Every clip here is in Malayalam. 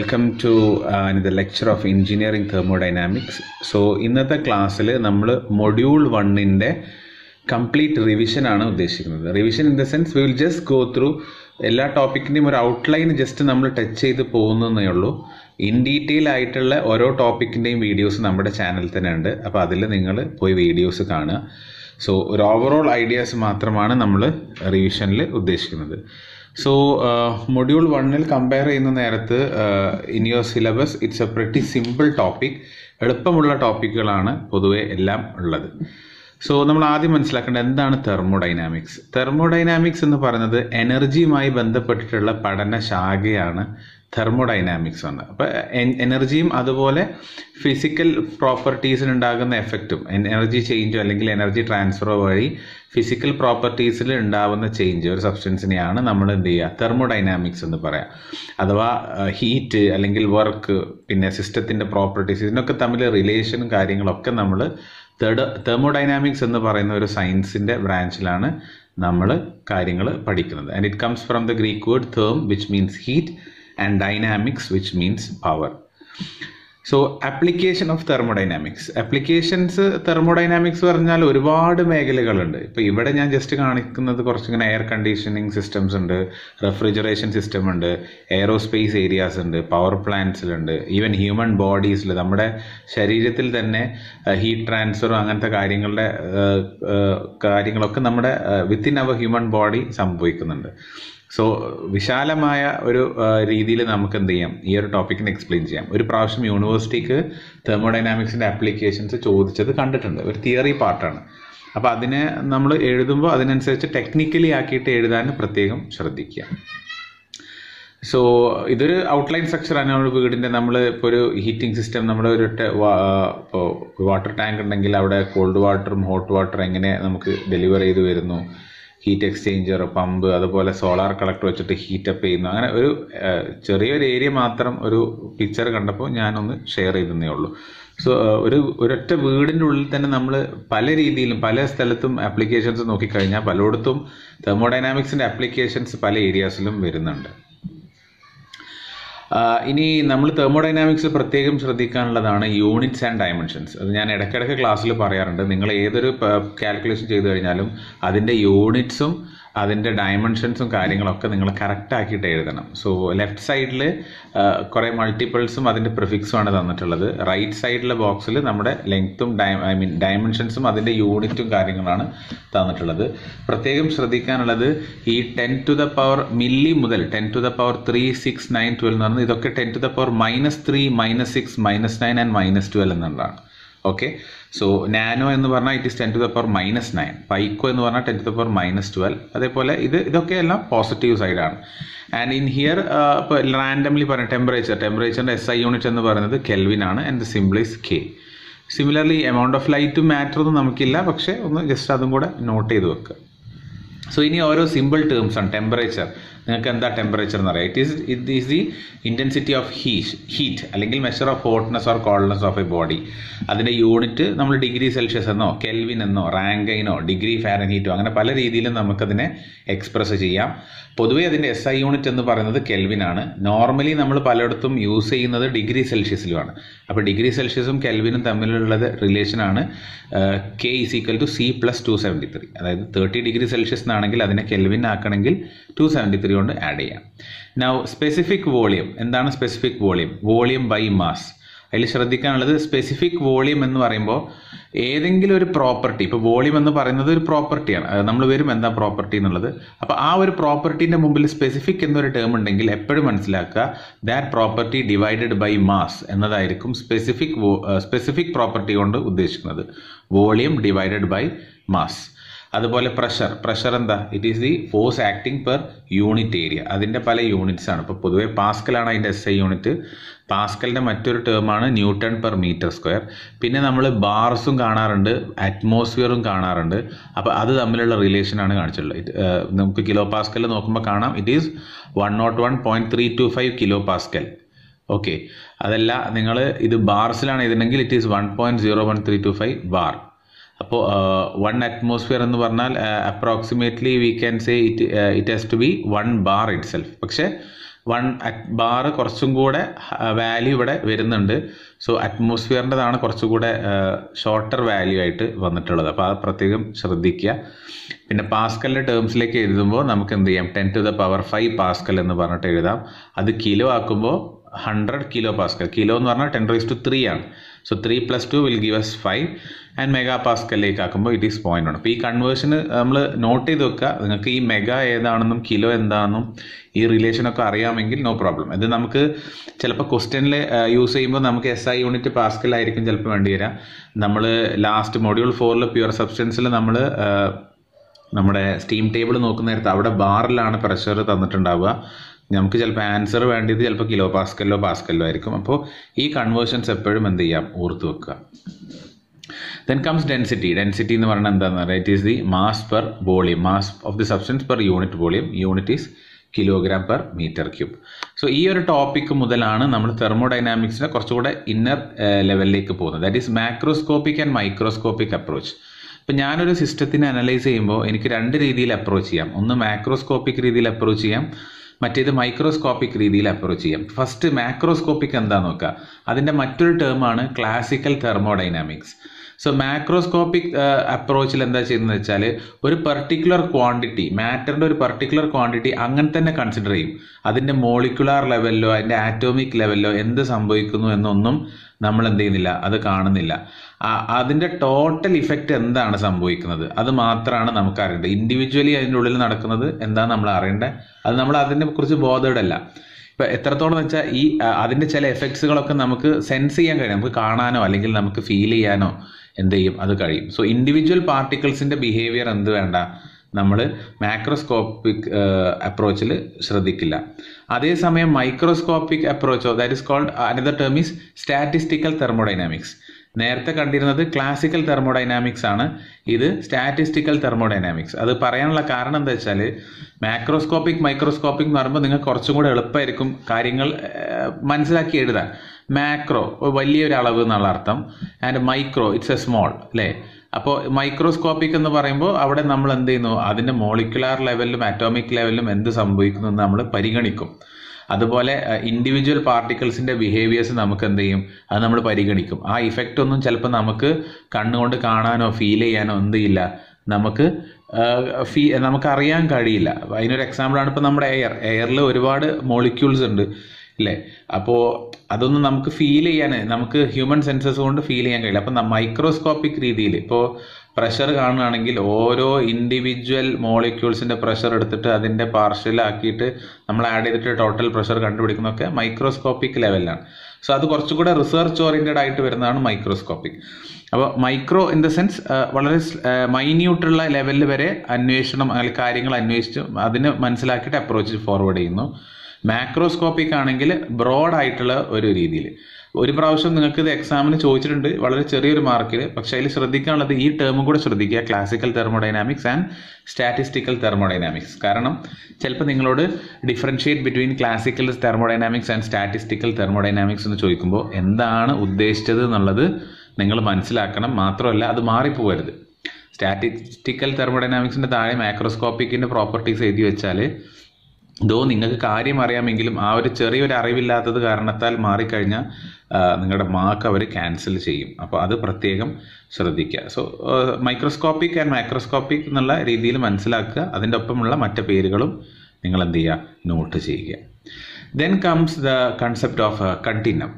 Welcome to the lecture of engineering thermodynamics so ഇന്നത്തെ ക്ലാസ്സിൽ നമ്മൾ മൊഡ്യൂൾ വണ്ണിൻ്റെ കംപ്ലീറ്റ് റിവിഷൻ ആണ് ഉദ്ദേശിക്കുന്നത് revision in the sense we will just go through എല്ലാ ടോപ്പിക്കിൻ്റെയും ഒരു ഔട്ട്ലൈൻ ജസ്റ്റ് നമ്മൾ ടച്ച് ചെയ്ത് പോകുന്നതേ ഉള്ളൂ ഇൻ ഡീറ്റെയിൽ ആയിട്ടുള്ള ഓരോ ടോപ്പിക്കിൻ്റെയും വീഡിയോസ് നമ്മുടെ ചാനലിൽ തന്നെ ഉണ്ട് അപ്പോൾ അതിൽ നിങ്ങൾ പോയി വീഡിയോസ് കാണുക സോ ഒരു ഓവറോൾ ഐഡിയാസ് മാത്രമാണ് നമ്മൾ റിവിഷനിൽ ഉദ്ദേശിക്കുന്നത് സോ മൊഡ്യൂൾ വണ്ണിൽ കമ്പയർ ചെയ്യുന്ന നേരത്ത് in your syllabus it's a pretty simple topic എളുപ്പമുള്ള ടോപ്പിക്കുകളാണ് പൊതുവെ എല്ലാം ഉള്ളത് സോ നമ്മൾ ആദ്യം മനസ്സിലാക്കേണ്ടത് എന്താണ് തെർമോഡൈനാമിക്സ് തെർമോഡൈനാമിക്സ് എന്ന് പറയുന്നത് എനർജിയുമായി ബന്ധപ്പെട്ടിട്ടുള്ള പഠന ശാഖയാണ് തെർമോഡൈനാമിക്സ് ആണ് അപ്പോൾ എനർജിയും അതുപോലെ ഫിസിക്കൽ പ്രോപ്പർട്ടീസിന് ഉണ്ടാകുന്ന എഫക്റ്റും എനർജി ചേഞ്ചോ അല്ലെങ്കിൽ എനർജി ട്രാൻസ്ഫറോ വഴി ഫിസിക്കൽ പ്രോപ്പർട്ടീസിൽ ഉണ്ടാവുന്ന ചേഞ്ച് ഒരു സബ്സ്റ്റൻസിനെയാണ് നമ്മൾ എന്ത് ചെയ്യുക തെർമോഡൈനാമിക്സ് എന്ന് പറയാം അഥവാ ഹീറ്റ് അല്ലെങ്കിൽ വർക്ക് പിന്നെ സിസ്റ്റത്തിൻ്റെ പ്രോപ്പർട്ടീസ് ഇതിനൊക്കെ തമ്മിൽ റിലേഷനും കാര്യങ്ങളൊക്കെ നമ്മൾ തേർഡ് തെർമോഡൈനാമിക്സ് എന്ന് പറയുന്ന ഒരു സയൻസിൻ്റെ ബ്രാഞ്ചിലാണ് നമ്മൾ കാര്യങ്ങൾ പഠിക്കുന്നത് and it comes from the Greek word therm which means heat and dynamics which means power so application of thermodynamics applications thermodynamics പറഞ്ഞാൽ ഒരുപാട് മേഖലകളുണ്ട് ഇപ്പോൾ ഇവിടെ ഞാൻ ജസ്റ്റ് കാണിക്കുന്നത് കുറച്ചിങ്ങനെ എയർ കണ്ടീഷനിങ് സിസ്റ്റംസ് ഉണ്ട് റെഫ്രിജറേഷൻ സിസ്റ്റം ഉണ്ട് എയറോസ്പേസ് ഏരിയാസ് ഉണ്ട് പവർ പ്ലാന്റ്സിലുണ്ട് ഈവൻ ഹ്യൂമൻ ബോഡീസിൽ നമ്മുടെ ശരീരത്തിൽ തന്നെ ഹീറ്റ് ട്രാൻസ്ഫറും അങ്ങനത്തെ കാര്യങ്ങളുടെ കാര്യങ്ങളൊക്കെ നമ്മുടെ വിത്തിൻ അവർ ഹ്യൂമൻ ബോഡി സംഭവിക്കുന്നുണ്ട് സോ വിശാലമായ ഒരു രീതിയിൽ നമുക്ക് എന്ത് ചെയ്യാം ഈ ഒരു ടോപ്പിക്കിനെ എക്സ്പ്ലെയിൻ ചെയ്യാം ഒരു പ്രാവശ്യം യൂണിവേഴ്സിറ്റിക്ക് തെർമോഡൈനാമിക്സിൻ്റെ ആപ്ലിക്കേഷൻസ് ചോദിച്ചത് കണ്ടിട്ടുണ്ട് ഒരു തിയറി പാർട്ടാണ് അപ്പോൾ അതിനെ നമ്മൾ എഴുതുമ്പോൾ അതിനനുസരിച്ച് ടെക്നിക്കലി ആക്കിയിട്ട് എഴുതാൻ പ്രത്യേകം ശ്രദ്ധിക്കുക സോ ഇതൊരു ഔട്ട്ലൈൻ സ്ട്രക്ചറാണ് നമ്മുടെ വീടിൻ്റെ നമ്മൾ ഇപ്പോൾ ഒരു ഹീറ്റിംഗ് സിസ്റ്റം നമ്മുടെ ഒരു ഇപ്പോൾ വാട്ടർ ടാങ്ക് ഉണ്ടെങ്കിൽ അവിടെ കോൾഡ് വാട്ടറും ഹോട്ട് വാട്ടറും എങ്ങനെ നമുക്ക് ഡെലിവർ ചെയ്ത് വരുന്നു ഹീറ്റ് എക്സ്ചേഞ്ചർ പമ്പ് അതുപോലെ സോളാർ കളക്ടർ വെച്ചിട്ട് ഹീറ്റ് അപ്പ് ചെയ്യുന്നു അങ്ങനെ ഒരു ചെറിയൊരു ഏരിയ മാത്രം ഒരു പിക്ചർ കണ്ടപ്പോൾ ഞാനൊന്ന് ഷെയർ ചെയ്തതേ ഉള്ളൂ സോ ഒരു ഒരൊറ്റ വീടിൻ്റെ ഉള്ളിൽ തന്നെ നമ്മൾ പല രീതിയിലും പല സ്ഥലത്തും ആപ്ലിക്കേഷൻസ് നോക്കിക്കഴിഞ്ഞാൽ പലയിടത്തും തെർമോഡൈനാമിക്സിൻ്റെ ആപ്ലിക്കേഷൻസ് പല ഏരിയാസിലും വരുന്നുണ്ട് ഇനി നമ്മൾ തെർമോഡൈനാമിക്സ് പ്രത്യേകം ശ്രദ്ധിക്കാനുള്ളതാണ് യൂണിറ്റ്സ് ആൻഡ് ഡയമെൻഷൻസ് അത് ഞാൻ ഇടയ്ക്കിടയ്ക്ക് ക്ലാസ്സിൽ പറയാറുണ്ട് നിങ്ങൾ ഏതൊരു കാൽക്കുലേഷൻ ചെയ്തു കഴിഞ്ഞാലും അതിൻ്റെ യൂണിറ്റ്സും അതിൻ്റെ ഡയമെൻഷൻസും കാര്യങ്ങളൊക്കെ നിങ്ങൾ കറക്റ്റ് ആക്കിയിട്ട് എഴുതണം സോ ലെഫ്റ്റ് സൈഡിൽ കുറേ മൾട്ടിപ്പിൾസും അതിൻ്റെ പ്രിഫിക്സും ആണ് തന്നിട്ടുള്ളത് റൈറ്റ് സൈഡിലെ ബോക്സിൽ നമ്മുടെ ലെങ്ത്തും ഡയ ഐ മീൻ ഡയമെൻഷൻസും അതിൻ്റെ യൂണിറ്റും കാര്യങ്ങളാണ് തന്നിട്ടുള്ളത് പ്രത്യേകം ശ്രദ്ധിക്കാനുള്ളത് ഈ ten to the power milli മുതൽ ten to the power three six nine twelve എന്ന് പറഞ്ഞാൽ ഇതൊക്കെ ten to the power minus three minus six minus nine and minus twelve എന്നുള്ളതാണ് ഓക്കെ സോ നാനോ എന്ന് പറഞ്ഞാൽ it is ten to the power minus nine pico എന്ന് പറഞ്ഞാൽ ten to the power minus twelve അതേപോലെ ഇത് ഇതൊക്കെ എല്ലാം പോസിറ്റീവ് സൈഡാണ് ആൻഡ് ഇൻ ഹിയർ ഇപ്പോൾ റാൻഡംലി പറയാം ടെമ്പറേച്ചർ ടെമ്പറേച്ചറിൻ്റെ എസ് ഐ യൂണിറ്റ് എന്ന് പറയുന്നത് കെൽവിൻ ആണ് and the symbol is K similarly amount of ലൈറ്റും മാറ്ററൊന്നും നമുക്കില്ല പക്ഷേ ഒന്ന് ജസ്റ്റ് അതും കൂടെ നോട്ട് ചെയ്ത് വെക്കുക സോ ഇനി ഓരോ സിമ്പിൾ ടേംസ് ആണ് ടെമ്പറേച്ചർ നിങ്ങൾക്ക് എന്താ ടെമ്പറേച്ചർ എന്ന് പറയാം it is it is the intensity of heat heat അല്ലെങ്കിൽ measure of hotness or coldness of a body അതിൻ്റെ യൂണിറ്റ് നമ്മൾ ഡിഗ്രി സെൽഷ്യസ് എന്നോ കെൽവിൻ എന്നോ റാങ്കൈനോ ഡിഗ്രി ഫാരൻഹീറ്റോ അങ്ങനെ പല രീതിയിലും നമുക്കതിനെ എക്സ്പ്രസ് ചെയ്യാം പൊതുവേ അതിൻ്റെ എസ് ഐ യൂണിറ്റ് എന്ന് പറയുന്നത് കെൽവിൻ ആണ് നോർമലി നമ്മൾ പലയിടത്തും യൂസ് ചെയ്യുന്നത് ഡിഗ്രി സെൽഷ്യസിലുമാണ് അപ്പോൾ ഡിഗ്രി സെൽഷ്യസും കെൽവിനും തമ്മിലുള്ളത് റിലേഷനാണ് K is equal to C plus two seventy three അതായത് തേർട്ടി ഡിഗ്രി സെൽഷ്യസ് എന്നാണെങ്കിൽ അതിനെ കെൽവിൻ ആക്കണമെങ്കിൽ ടു സെവൻറ്റി ത്രീ കൊണ്ട് ആഡ് ചെയ്യാം നൗ സ്പെസിഫിക് വോളിയം എന്താണ് specific volume volume by mass അതിൽ ശ്രദ്ധിക്കാനുള്ളത് സ്പെസിഫിക് വോളിയം എന്ന് പറയുമ്പോൾ ഏതെങ്കിലും ഒരു പ്രോപ്പർട്ടി ഇപ്പോൾ വോളിയം എന്ന് പറയുന്നത് ഒരു പ്രോപ്പർട്ടിയാണ് നമ്മൾ വരും എന്താ പ്രോപ്പർട്ടി എന്നുള്ളത് അപ്പോൾ ആ ഒരു പ്രോപ്പർട്ടീൻ്റെ മുമ്പിൽ സ്പെസിഫിക് എന്നൊരു ടേം ഉണ്ടെങ്കിൽ എപ്പോഴും മനസ്സിലാക്കുക that property divided by mass എന്നതായിരിക്കും സ്പെസിഫിക് സ്പെസിഫിക് പ്രോപ്പർട്ടി കൊണ്ട് ഉദ്ദേശിക്കുന്നത് വോളിയം ഡിവൈഡഡ് ബൈ മാസ് അതുപോലെ പ്രഷർ പ്രഷർ എന്താ it is the force acting per unit area അതിൻ്റെ പല യൂണിറ്റ്സ് ആണ് ഇപ്പോൾ പൊതുവെ പാസ്കലാണ് അതിൻ്റെ എസ് ഐ യൂണിറ്റ് പാസ്കലിൻ്റെ മറ്റൊരു ടേമാണ് ന്യൂട്ടൺ പെർ മീറ്റർ സ്ക്വയർ പിന്നെ നമ്മൾ ബാർസും കാണാറുണ്ട് അറ്റ്മോസ്ഫിയറും കാണാറുണ്ട് അപ്പോൾ അത് തമ്മിലുള്ള റിലേഷനാണ് കാണിച്ചിട്ടുള്ളത് നമുക്ക് കിലോ പാസ്കൽ നോക്കുമ്പോൾ കാണാം it is one nought one point three two five kilo pascal okay അതല്ല നിങ്ങൾ ഇത് ബാർസിലാണ് ഇതുണ്ടെങ്കിൽ it is one point zero one three two five bar അപ്പോൾ വൺ അറ്റ്മോസ്ഫിയർ എന്ന് പറഞ്ഞാൽ approximately we can say it it has to be one bar itself പക്ഷേ വൺ ബാർ കുറച്ചും കൂടെ വാല്യൂ ഇവിടെ വരുന്നുണ്ട് സോ അറ്റ്മോസ്ഫിയറിൻ്റെതാണ് കുറച്ചുകൂടെ ഷോർട്ടർ വാല്യൂ ആയിട്ട് വന്നിട്ടുള്ളത് അപ്പോൾ അത് പ്രത്യേകം ശ്രദ്ധിക്കുക പിന്നെ പാസ്കലിൻ്റെ ടേംസിലേക്ക് എഴുതുമ്പോൾ നമുക്ക് എന്ത് ചെയ്യാം ten to the power five pascal എന്ന് പറഞ്ഞിട്ട് എഴുതാം അത് കിലോ ആക്കുമ്പോൾ ഹൺഡ്രഡ് കിലോ പാസ്കൽ കിലോ എന്ന് പറഞ്ഞാൽ ടെൻ റൈസ് ടു ത്രീ ആണ് so three plus two will gives five and mega പാസ്കലിലേക്ക് ആക്കുമ്പോൾ ഇറ്റ് ഈസ് പോയിന്റ് ആണ് അപ്പോൾ ഈ കൺവേർഷന് നമ്മൾ നോട്ട് ചെയ്ത് വെക്കുക നിങ്ങൾക്ക് ഈ മെഗാ ഏതാണെന്നും കിലോ എന്താണെന്നും ഈ റിലേഷനൊക്കെ അറിയാമെങ്കിൽ നോ പ്രോബ്ലം ഇത് നമുക്ക് ചിലപ്പോൾ ക്വസ്റ്റ്യനിൽ യൂസ് ചെയ്യുമ്പോൾ നമുക്ക് എസ് ഐ യൂണിറ്റ് പാസ്കലായിരിക്കും ചിലപ്പോൾ വേണ്ടി വരിക നമ്മൾ ലാസ്റ്റ് മൊഡ്യൂൾ ഫോറിൽ പ്യുവർ സബ്സ്റ്റൻസിൽ നമ്മൾ നമ്മുടെ സ്റ്റീം ടേബിൾ നോക്കുന്ന നേരത്ത് അവിടെ ബാറിലാണ് പ്രഷർ തന്നിട്ടുണ്ടാവുക നമുക്ക് ചിലപ്പോൾ ആൻസർ വേണ്ടത് ചിലപ്പോൾ കിലോ പാസ്കലിലോ പാസ്കലിലോ ആയിരിക്കും അപ്പോൾ ഈ കൺവേർഷൻസ് എപ്പോഴും എന്ത് ചെയ്യാം ഓർത്ത് വെക്കുക ദെൻ കംസ് ഡെൻസിറ്റി ഡെൻസിറ്റി എന്ന് പറഞ്ഞാൽ എന്താണെന്ന് പറയുക it is the mass per volume mass of the substance per unit volume unit is kilogram per metre cube so ഈ ഒരു ടോപ്പിക് മുതലാണ് നമ്മൾ തെർമോഡൈനാമിക്സിൻ്റെ കുറച്ചുകൂടെ ഇന്നർ ലെവലിലേക്ക് പോകുന്നത് that is macroscopic and microscopic approach ഇപ്പം ഞാനൊരു സിസ്റ്റത്തിനെ അനലൈസ് ചെയ്യുമ്പോൾ എനിക്ക് രണ്ട് രീതിയിൽ അപ്രോച്ച് ചെയ്യാം ഒന്ന് മാക്രോസ്കോപ്പിക് രീതിയിൽ അപ്രോച്ച് ചെയ്യാം മറ്റേത് മൈക്രോസ്കോപ്പിക് രീതിയിൽ അപ്രോച്ച് ചെയ്യാം ഫസ്റ്റ് മാക്രോസ്കോപ്പിക് എന്താ നോക്കുക അതിൻ്റെ മറ്റൊരു ടേമാണ് ക്ലാസിക്കൽ തെർമോഡൈനാമിക്സ് സോ മാക്രോസ്കോപ്പിക് അപ്രോച്ചിൽ എന്താ ചെയ്യുന്നത് വെച്ചാൽ ഒരു പെർട്ടിക്കുലർ ക്വാണ്ടിറ്റി മാറ്ററിൻ്റെ ഒരു പെർട്ടിക്കുലർ ക്വാണ്ടിറ്റി അങ്ങനെ തന്നെ കൺസിഡർ ചെയ്യും അതിൻ്റെ മോളിക്കുലാർ ലെവലിലോ അതിൻ്റെ ആറ്റോമിക് ലെവലിലോ എന്ത് സംഭവിക്കുന്നു എന്നൊന്നും നമ്മൾ എന്ത് ചെയ്യുന്നില്ല അത് കാണുന്നില്ല അതിൻ്റെ ടോട്ടൽ ഇഫക്റ്റ് എന്താണ് സംഭവിക്കുന്നത് അത് മാത്രമാണ് നമുക്ക് അറിയേണ്ടത് ഇൻഡിവിജ്വലി അതിൻ്റെ ഉള്ളിൽ നടക്കുന്നത് എന്താണ് നമ്മൾ അറിയേണ്ടത് അത് നമ്മൾ അതിനെ കുറിച്ച് ബോധേഡല്ല ഇപ്പൊ എത്രത്തോളം വെച്ചാൽ ഈ അതിന്റെ ചില എഫക്ട്സുകളൊക്കെ നമുക്ക് സെൻസ് ചെയ്യാൻ കഴിയും നമുക്ക് കാണാനോ അല്ലെങ്കിൽ നമുക്ക് ഫീൽ ചെയ്യാനോ എന്ത് ചെയ്യും അത് കഴിയും സോ ഇൻഡിവിജ്വൽ പാർട്ടിക്കിൾസിന്റെ ബിഹേവിയർ എന്ത് വേണ്ട നമ്മൾ മാക്രോസ്കോപ്പിക് അപ്രോച്ചിൽ ശ്രദ്ധിക്കില്ല അതേസമയം മൈക്രോസ്കോപ്പിക് അപ്രോച്ചോ that is called another term is statistical thermodynamics നേരത്തെ കണ്ടിരുന്നത് ക്ലാസിക്കൽ തെർമോഡൈനാമിക്സ് ആണ് ഇത് സ്റ്റാറ്റിസ്റ്റിക്കൽ തെർമോഡൈനാമിക്സ് അത് പറയാനുള്ള കാരണം എന്താ വെച്ചാൽ മാക്രോസ്കോപ്പിക് മൈക്രോസ്കോപ്പിക് എന്ന് പറയുമ്പോൾ നിങ്ങൾക്ക് കുറച്ചും കൂടെ എളുപ്പമായിരിക്കും കാര്യങ്ങൾ മനസ്സിലാക്കി എഴുതാൻ മാക്രോ വലിയൊരു അളവ് എന്നുള്ള അർത്ഥം and micro it's a small അല്ലേ അപ്പോൾ മൈക്രോസ്കോപ്പിക് എന്ന് പറയുമ്പോൾ അവിടെ നമ്മൾ എന്ത് ചെയ്യുന്നു അതിൻ്റെ മോളിക്കുലാർ ലെവലിലും അറ്റോമിക് ലെവലിലും എന്ത് സംഭവിക്കുന്നു എന്ന് നമ്മൾ പരിഗണിക്കും അതുപോലെ ഇൻഡിവിജ്വൽ പാർട്ടിക്കിൾസിന്റെ ബിഹേവിയേഴ്സ് നമുക്ക് എന്ത് ചെയ്യും അത് നമ്മൾ പരിഗണിക്കും ആ ഇഫക്റ്റ് ഒന്നും ചിലപ്പോൾ നമുക്ക് കണ്ണുകൊണ്ട് കാണാനോ ഫീൽ ചെയ്യാനോ എന്ത് ചെയ്യില്ല നമുക്ക് ഫീ നമുക്ക് അറിയാൻ കഴിയില്ല അതിനൊരു എക്സാമ്പിളാണ് ഇപ്പോൾ നമ്മുടെ എയർ എയറിൽ ഒരുപാട് മോളിക്യൂൾസ് ഉണ്ട് അല്ലേ അപ്പോൾ അതൊന്നും നമുക്ക് ഫീൽ ചെയ്യാൻ നമുക്ക് ഹ്യൂമൻ സെൻസസ് കൊണ്ട് ഫീൽ ചെയ്യാൻ കഴിയില്ല അപ്പം മൈക്രോസ്കോപ്പിക് രീതിയിൽ ഇപ്പോൾ പ്രഷർ കാണുകയാണെങ്കിൽ ഓരോ ഇൻഡിവിജ്വൽ മോളിക്യൂൾസിൻ്റെ പ്രഷർ എടുത്തിട്ട് അതിൻ്റെ പാർഷ്യലാക്കിയിട്ട് നമ്മൾ ആഡ് ചെയ്തിട്ട് ടോട്ടൽ പ്രഷർ കണ്ടുപിടിക്കുന്നതൊക്കെ മൈക്രോസ്കോപ്പിക് ലെവലിലാണ് സോ അത് കുറച്ചുകൂടെ റിസർച്ച് ഓറിയൻറ്റഡ് ആയിട്ട് വരുന്നതാണ് മൈക്രോസ്കോപ്പിക് അപ്പോൾ മൈക്രോ ഇൻ ദ സെൻസ് വളരെ മൈന്യൂട്ടുള്ള ലെവലിൽ വരെ അന്വേഷണം അല്ലെങ്കിൽ കാര്യങ്ങൾ അന്വേഷിച്ച് അതിന് മനസ്സിലാക്കിയിട്ട് അപ്രോച്ച് ഫോർവേഡ് ചെയ്യുന്നു മാക്രോസ്കോപ്പിക് ആണെങ്കിൽ ബ്രോഡ് ആയിട്ടുള്ള ഒരു രീതിയിൽ ഒരു പ്രാവശ്യം നിങ്ങൾക്ക് ഇത് എക്സാമിന് ചോദിച്ചിട്ടുണ്ട് വളരെ ചെറിയൊരു മാർക്കിൽ പക്ഷെ അതിൽ ശ്രദ്ധിക്കാനുള്ളത് ഈ ടേമും കൂടെ ശ്രദ്ധിക്കുക classical thermodynamics and statistical thermodynamics കാരണം ചിലപ്പോൾ നിങ്ങളോട് differentiate between classical thermodynamics and statistical thermodynamics എന്ന് ചോദിക്കുമ്പോൾ എന്താണ് ഉദ്ദേശിച്ചത് എന്നുള്ളത് നിങ്ങൾ മനസ്സിലാക്കണം മാത്രമല്ല അത് മാറിപ്പോകരുത് സ്റ്റാറ്റിസ്റ്റിക്കൽ തെർമോഡൈനാമിക്സിൻ്റെ താഴെ മാക്രോസ്കോപ്പിക്കിൻ്റെ പ്രോപ്പർട്ടീസ് എഴുതി വെച്ചാൽ ദോ നിങ്ങൾക്ക് കാര്യം അറിയാമെങ്കിലും ആ ഒരു ചെറിയൊരു അറിവില്ലാത്തത് കാരണത്താൽ മാറിക്കഴിഞ്ഞാൽ നിങ്ങളുടെ മാർക്ക് അവർ ക്യാൻസൽ ചെയ്യും അപ്പോൾ അത് പ്രത്യേകം ശ്രദ്ധിക്കുക സോ മൈക്രോസ്കോപ്പിക് ആൻഡ് മൈക്രോസ്കോപ്പിക് എന്നുള്ള രീതിയിൽ മനസ്സിലാക്കുക അതിൻ്റെ ഒപ്പമുള്ള മറ്റ് പേരുകളും നിങ്ങൾ എന്ത് ചെയ്യുക നോട്ട് ചെയ്യുക then comes the concept of continuum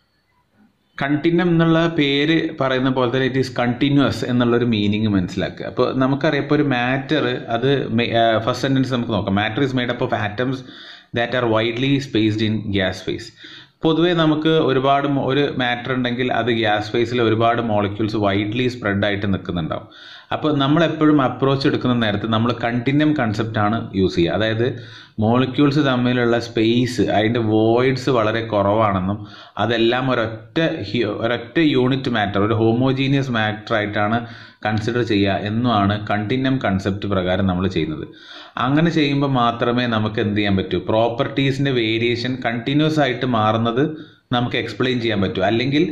continuum എന്നുള്ള പേര് പറയുന്ന പോലെ തന്നെ ഇറ്റ് ഈസ് കണ്ടിന്യൂസ് എന്നുള്ളൊരു മീനിങ് മനസ്സിലാക്കുക അപ്പോൾ നമുക്കറിയാം ഇപ്പോൾ ഒരു മാറ്റർ അത് ഫസ്റ്റ് സെൻറ്റൻസ് നമുക്ക് നോക്കാം matter is made up of atoms that are widely spaced in gas phase പൊതുവേ നമുക്ക് ഒരുപാട് ഒരു മാറ്റർ ഉണ്ടെങ്കിൽ അത് ഗ്യാസ് ഫേസിൽ ഒരുപാട് മോളിക്യൂൾസ് വൈഡ്ലി സ്പ്രെഡ് ആയിട്ട് നിൽക്കുന്നുണ്ടാവും അപ്പോൾ നമ്മൾ എപ്പോഴും അപ്രോച്ച് എടുക്കുന്ന നേരത്ത് നമ്മൾ കണ്ടിന്യം കൺസെപ്റ്റ് ആണ് യൂസ് ചെയ്യുക അതായത് മോളിക്യൂൾസ് തമ്മിലുള്ള സ്പേസ് അതിൻ്റെ വോയിഡ്സ് വളരെ കുറവാണെന്നും അതെല്ലാം ഒരൊറ്റ ഒരൊറ്റ യൂണിറ്റ് മാറ്റർ ഒരു ഹോമോജീനിയസ് മാറ്റർ ആയിട്ടാണ് കൺസിഡർ ചെയ്യുക എന്നുമാണ് കണ്ടിന്യം കൺസെപ്റ്റ് പ്രകാരം നമ്മൾ ചെയ്യുന്നത് അങ്ങനെ ചെയ്യുമ്പോൾ മാത്രമേ നമുക്ക് എന്ത് ചെയ്യാൻ പറ്റൂ പ്രോപ്പർട്ടീസിൻ്റെ വേരിയേഷൻ കണ്ടിന്യൂസ് ആയിട്ട് മാറുന്നത് നമുക്ക് എക്സ്പ്ലെയിൻ ചെയ്യാൻ പറ്റും അല്ലെങ്കിൽ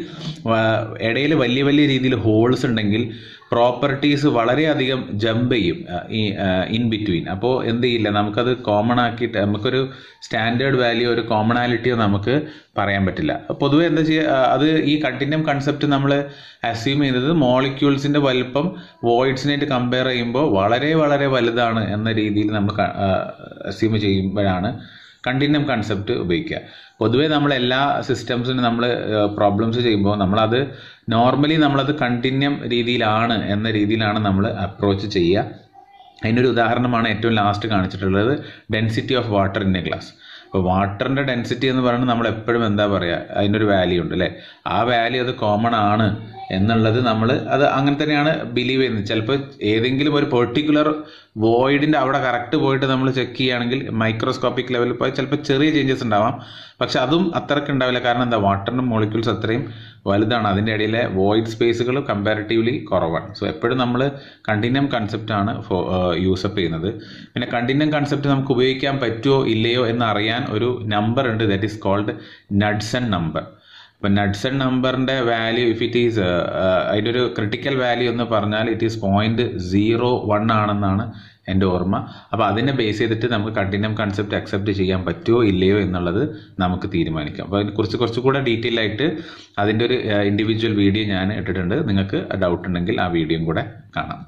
ഇടയിൽ വലിയ വലിയ രീതിയിൽ ഹോൾസ് ഉണ്ടെങ്കിൽ പ്രോപ്പർട്ടീസ് വളരെയധികം ജമ്പ് ചെയ്യും ആ, ഈ ഇൻ ബിറ്റ്വീൻ അപ്പോൾ എന്ത് ചെയ്യില്ല നമുക്കത് കോമൺ ആക്കിയിട്ട് നമുക്കൊരു സ്റ്റാൻഡേർഡ് വാല്യൂ ഒരു കോമണാലിറ്റിയോ നമുക്ക് പറയാൻ പറ്റില്ല പൊതുവെ എന്താ ചെയ്യുക അത് ഈ കണ്ടിന്യം കൺസെപ്റ്റ് നമ്മൾ അസ്യൂം ചെയ്യുന്നത് മോളിക്യൂൾസിന്റെ വലുപ്പം വോയിഡ്സിനായിട്ട് കമ്പയർ ചെയ്യുമ്പോൾ വളരെ വളരെ വലുതാണ് എന്ന രീതിയിൽ നമ്മൾ അസ്യൂം ചെയ്യുമ്പോഴാണ് കണ്ടിന്യം കൺസെപ്റ്റ് ഉപയോഗിക്കുക പൊതുവേ നമ്മൾ എല്ലാ സിസ്റ്റംസിനും നമ്മൾ പ്രോബ്ലംസ് ചെയ്യുമ്പോൾ നമ്മളത് നോർമലി നമ്മളത് കണ്ടിന്യം രീതിയിലാണ് എന്ന രീതിയിലാണ് നമ്മൾ അപ്രോച്ച് ചെയ്യുക അതിനൊരു ഉദാഹരണമാണ് ഏറ്റവും ലാസ്റ്റ് കാണിച്ചിട്ടുള്ളത് density of water in a glass അപ്പോൾ വാട്ടറിൻ്റെ ഡെൻസിറ്റി എന്ന് പറയുന്നത് നമ്മൾ എപ്പോഴും എന്താ പറയുക അതിനൊരു വാല്യൂ ഉണ്ട് അല്ലേ ആ വാല്യൂ അത് കോമൺ ആണ് എന്നുള്ളത് നമ്മൾ അത് അങ്ങനെ തന്നെയാണ് ബിലീവ് ചെയ്യുന്നത് ചിലപ്പോൾ ഏതെങ്കിലും ഒരു പെർട്ടിക്കുലർ വോയിഡിൻ്റെ അവിടെ കറക്റ്റ് പോയിട്ട് നമ്മൾ ചെക്ക് ചെയ്യുകയാണെങ്കിൽ മൈക്രോസ്കോപ്പിക് ലെവലിൽ പോയി ചിലപ്പോൾ ചെറിയ ചേഞ്ചസ് ഉണ്ടാവാം പക്ഷെ അതും അത്രയ്ക്ക് ഉണ്ടാവില്ല കാരണം എന്താ വാട്ടറിൻ്റെ മോളിക്യൂൾസ് അത്രയും വലുതാണ് അതിൻ്റെ ഇടയിലെ വോയിഡ് സ്പേസുകൾ കമ്പാരിറ്റീവ്ലി കുറവാണ് സോ എപ്പോഴും നമ്മൾ കണ്ടിന്യം കൺസെപ്റ്റാണ് യൂസപ്പ് ചെയ്യുന്നത് പിന്നെ കണ്ടിന്യം കൺസെപ്റ്റ് നമുക്ക് ഉപയോഗിക്കാൻ പറ്റുമോ ഇല്ലയോ എന്ന് അറിയാൻ ഒരു നമ്പർ ഉണ്ട് that is called Knudsen number അപ്പം നഡ്സൺ നമ്പറിൻ്റെ വാല്യൂ ഇഫ് ഇറ്റ് ഈസ് അതിൻ്റെ ഒരു ക്രിട്ടിക്കൽ വാല്യൂ എന്ന് പറഞ്ഞാൽ it is point zero one ആണെന്നാണ് എൻ്റെ ഓർമ്മ അപ്പോൾ അതിനെ ബേസ് ചെയ്തിട്ട് നമുക്ക് കണ്ടിന്യം കൺസെപ്റ്റ് അക്സെപ്റ്റ് ചെയ്യാൻ പറ്റുമോ ഇല്ലയോ എന്നുള്ളത് നമുക്ക് തീരുമാനിക്കാം അപ്പോൾ അതിനെക്കുറിച്ച് കുറച്ചുകൂടെ ഡീറ്റെയിൽ ആയിട്ട് അതിൻ്റെ ഒരു ഇൻഡിവിജ്വൽ വീഡിയോ ഞാൻ ഇട്ടിട്ടുണ്ട് നിങ്ങൾക്ക് ഡൗട്ട് ഉണ്ടെങ്കിൽ ആ വീഡിയോയും കൂടെ കാണാം